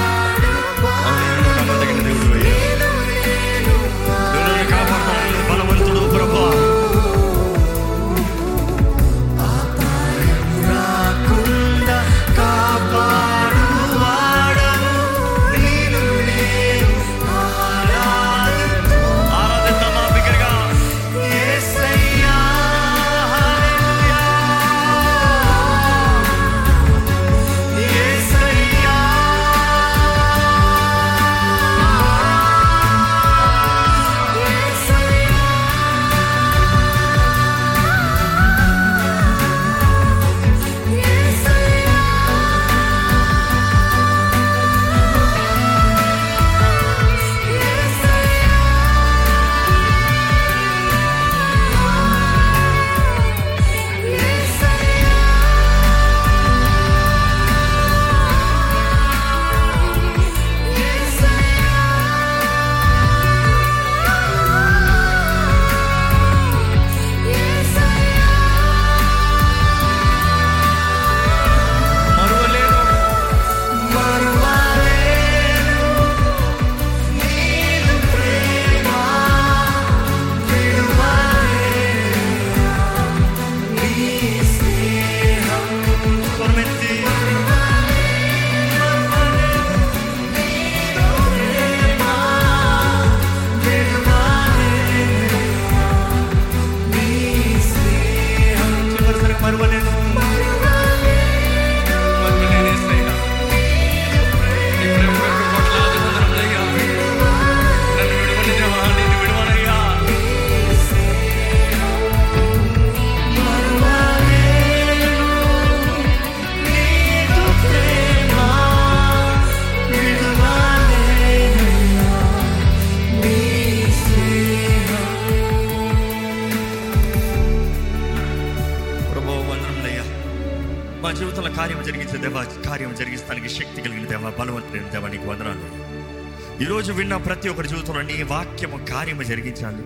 జరిగించే దేవా కార్యం జరిగిస్తానికి శక్తి కలిగిన దేవా బలవంతులైన దేవా నీకు వందనాలు ఈరోజు విన్న ప్రతి ఒక్కరి జీవితంలో నీ వాక్యము కార్యము జరిగించాలి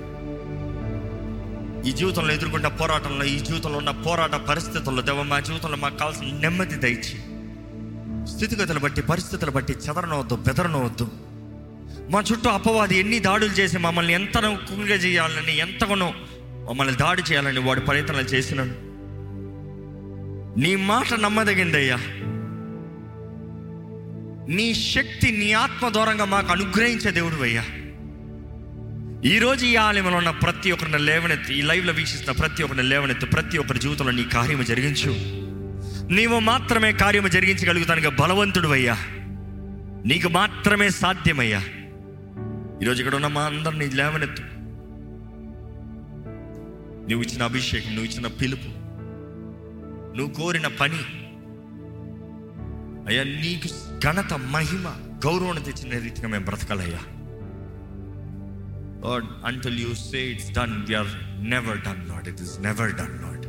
ఈ జీవితంలో ఎదుర్కొన్న పోరాటంలో ఈ జీవితంలో ఉన్న పోరాట పరిస్థితుల్లో దేవ మా జీవితంలో మాకు కావాల్సిన నెమ్మది దయచి స్థితిగతులు బట్టి పరిస్థితులు బట్టి చెదరనవద్దు బెదరనవద్దు మా చుట్టూ అపవాది ఎన్ని దాడులు చేసి మమ్మల్ని ఎంత కుంగ చేయాలని ఎంతగానో మమ్మల్ని దాడి చేయాలని వాడు ప్రయత్నాలు చేసినాడు నీ మాట నమ్మదగిందయ్యా నీ శక్తి నీ ఆత్మ దూరంగా మాకు అనుగ్రహించే దేవుడు అయ్యా ఈరోజు ఈ ఆలయంలో ఉన్న ప్రతి ఒక్కరిని లేవనెత్తి ఈ లైవ్లో వీక్షిస్తున్న ప్రతి ఒక్కరిని లేవనెత్తి ప్రతి ఒక్కరి జీవితంలో నీ కార్యము జరిగించు నీవు మాత్రమే కార్యము జరిగించగలుగుతానికి బలవంతుడు అయ్యా నీకు మాత్రమే సాధ్యమయ్యా ఈరోజు ఇక్కడ ఉన్న మా అందరినీ లేవనెత్తు నువ్వు ఇచ్చిన అభిషేకం నువ్వు ఇచ్చిన పిలుపు నువ్వు కోరిన పని అయ్యా నీకు ఘనత మహిమ గౌరవం తెచ్చిన రీతిగా మేము బ్రతకాలయ్యా Lord, until you say it's done, we are never done, Lord. It is never done, Lord.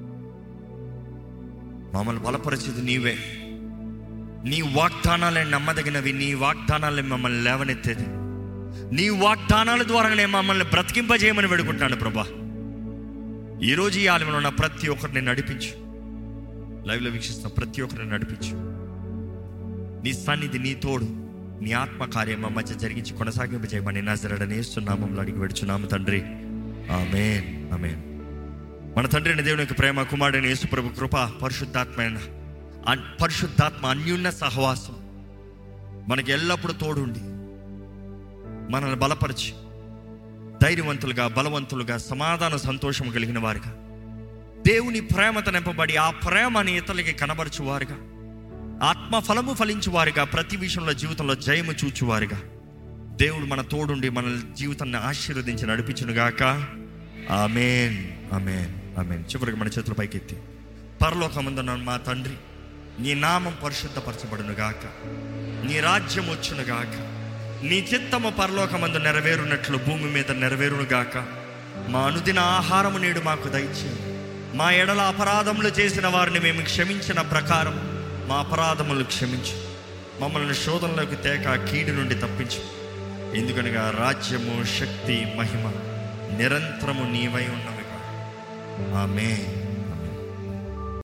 మమ్మల్ని బలపరిచేది నీవే నీ వాగ్దానాలే నమ్మదగినవి నీ వాగ్దానాలే మమ్మల్ని లేవనెత్తేది నీ వాగ్దానాల ద్వారానే మమ్మల్ని బ్రతికింపజేయమని వేడుకుంటున్నాను ప్రభా ఈరోజు ఈ ఆలయంలో ఉన్న ప్రతి ఒక్కరిని నడిపించు లైవ్లో వీక్షిస్తున్న ప్రతి ఒక్కరిని నడిపించు నీ సన్నిధి నీ తోడు నీ ఆత్మ కార్యం మా మధ్య జరిగించి కొనసాగింపజేయమని నజరడని నామంలో అడిగి పెడుచున్నాము తండ్రి ఆమెన్ ఆమెన్ మన తండ్రి అయిన దేవుని యొక్క ప్రేమ కుమారుడైన యేసుప్రభు కృప పరిశుద్ధాత్మైన అన్- పరిశుద్ధాత్మ అన్యున్న సహవాసం మనకి ఎల్లప్పుడూ తోడుండి మనల్ని బలపరిచి ధైర్యవంతులుగా బలవంతులుగా సమాధాన సంతోషం కలిగిన వారుగా దేవుని ప్రేమతో నింపబడి ఆ ప్రేమని ఇతరులకి కనబరచువారుగా ఆత్మ ఫలము ఫలించువారుగా ప్రతి విషయంలో జీవితంలో జయము చూచువారుగా దేవుడు మన తోడుండి మన జీవితాన్ని ఆశీర్వదించి నడిపించునుగాక ఆమెన్ ఆమెన్ ఆమెన్ చివరికి మన చేతుల పైకెత్తి పరలోకమందున్న మా తండ్రి నీ నామం పరిశుద్ధపరచబడును గాక నీ రాజ్యం వచ్చును గాక నీ చిత్తము పరలోకమందు నెరవేరునట్లు భూమి మీద నెరవేరును గాక మా అనుదిన ఆహారము నేడు మాకు దయచేయి మా ఎడల అపరాధములు చేసిన వారిని మేము క్షమించిన ప్రకారం మా అపరాధములు క్షమించు మమ్మల్ని శోధనలోకి తేక కీడు నుండి తప్పించు ఎందుకనగా రాజ్యము శక్తి మహిమ నిరంతరము నీవై ఉన్నవిగా ఆమె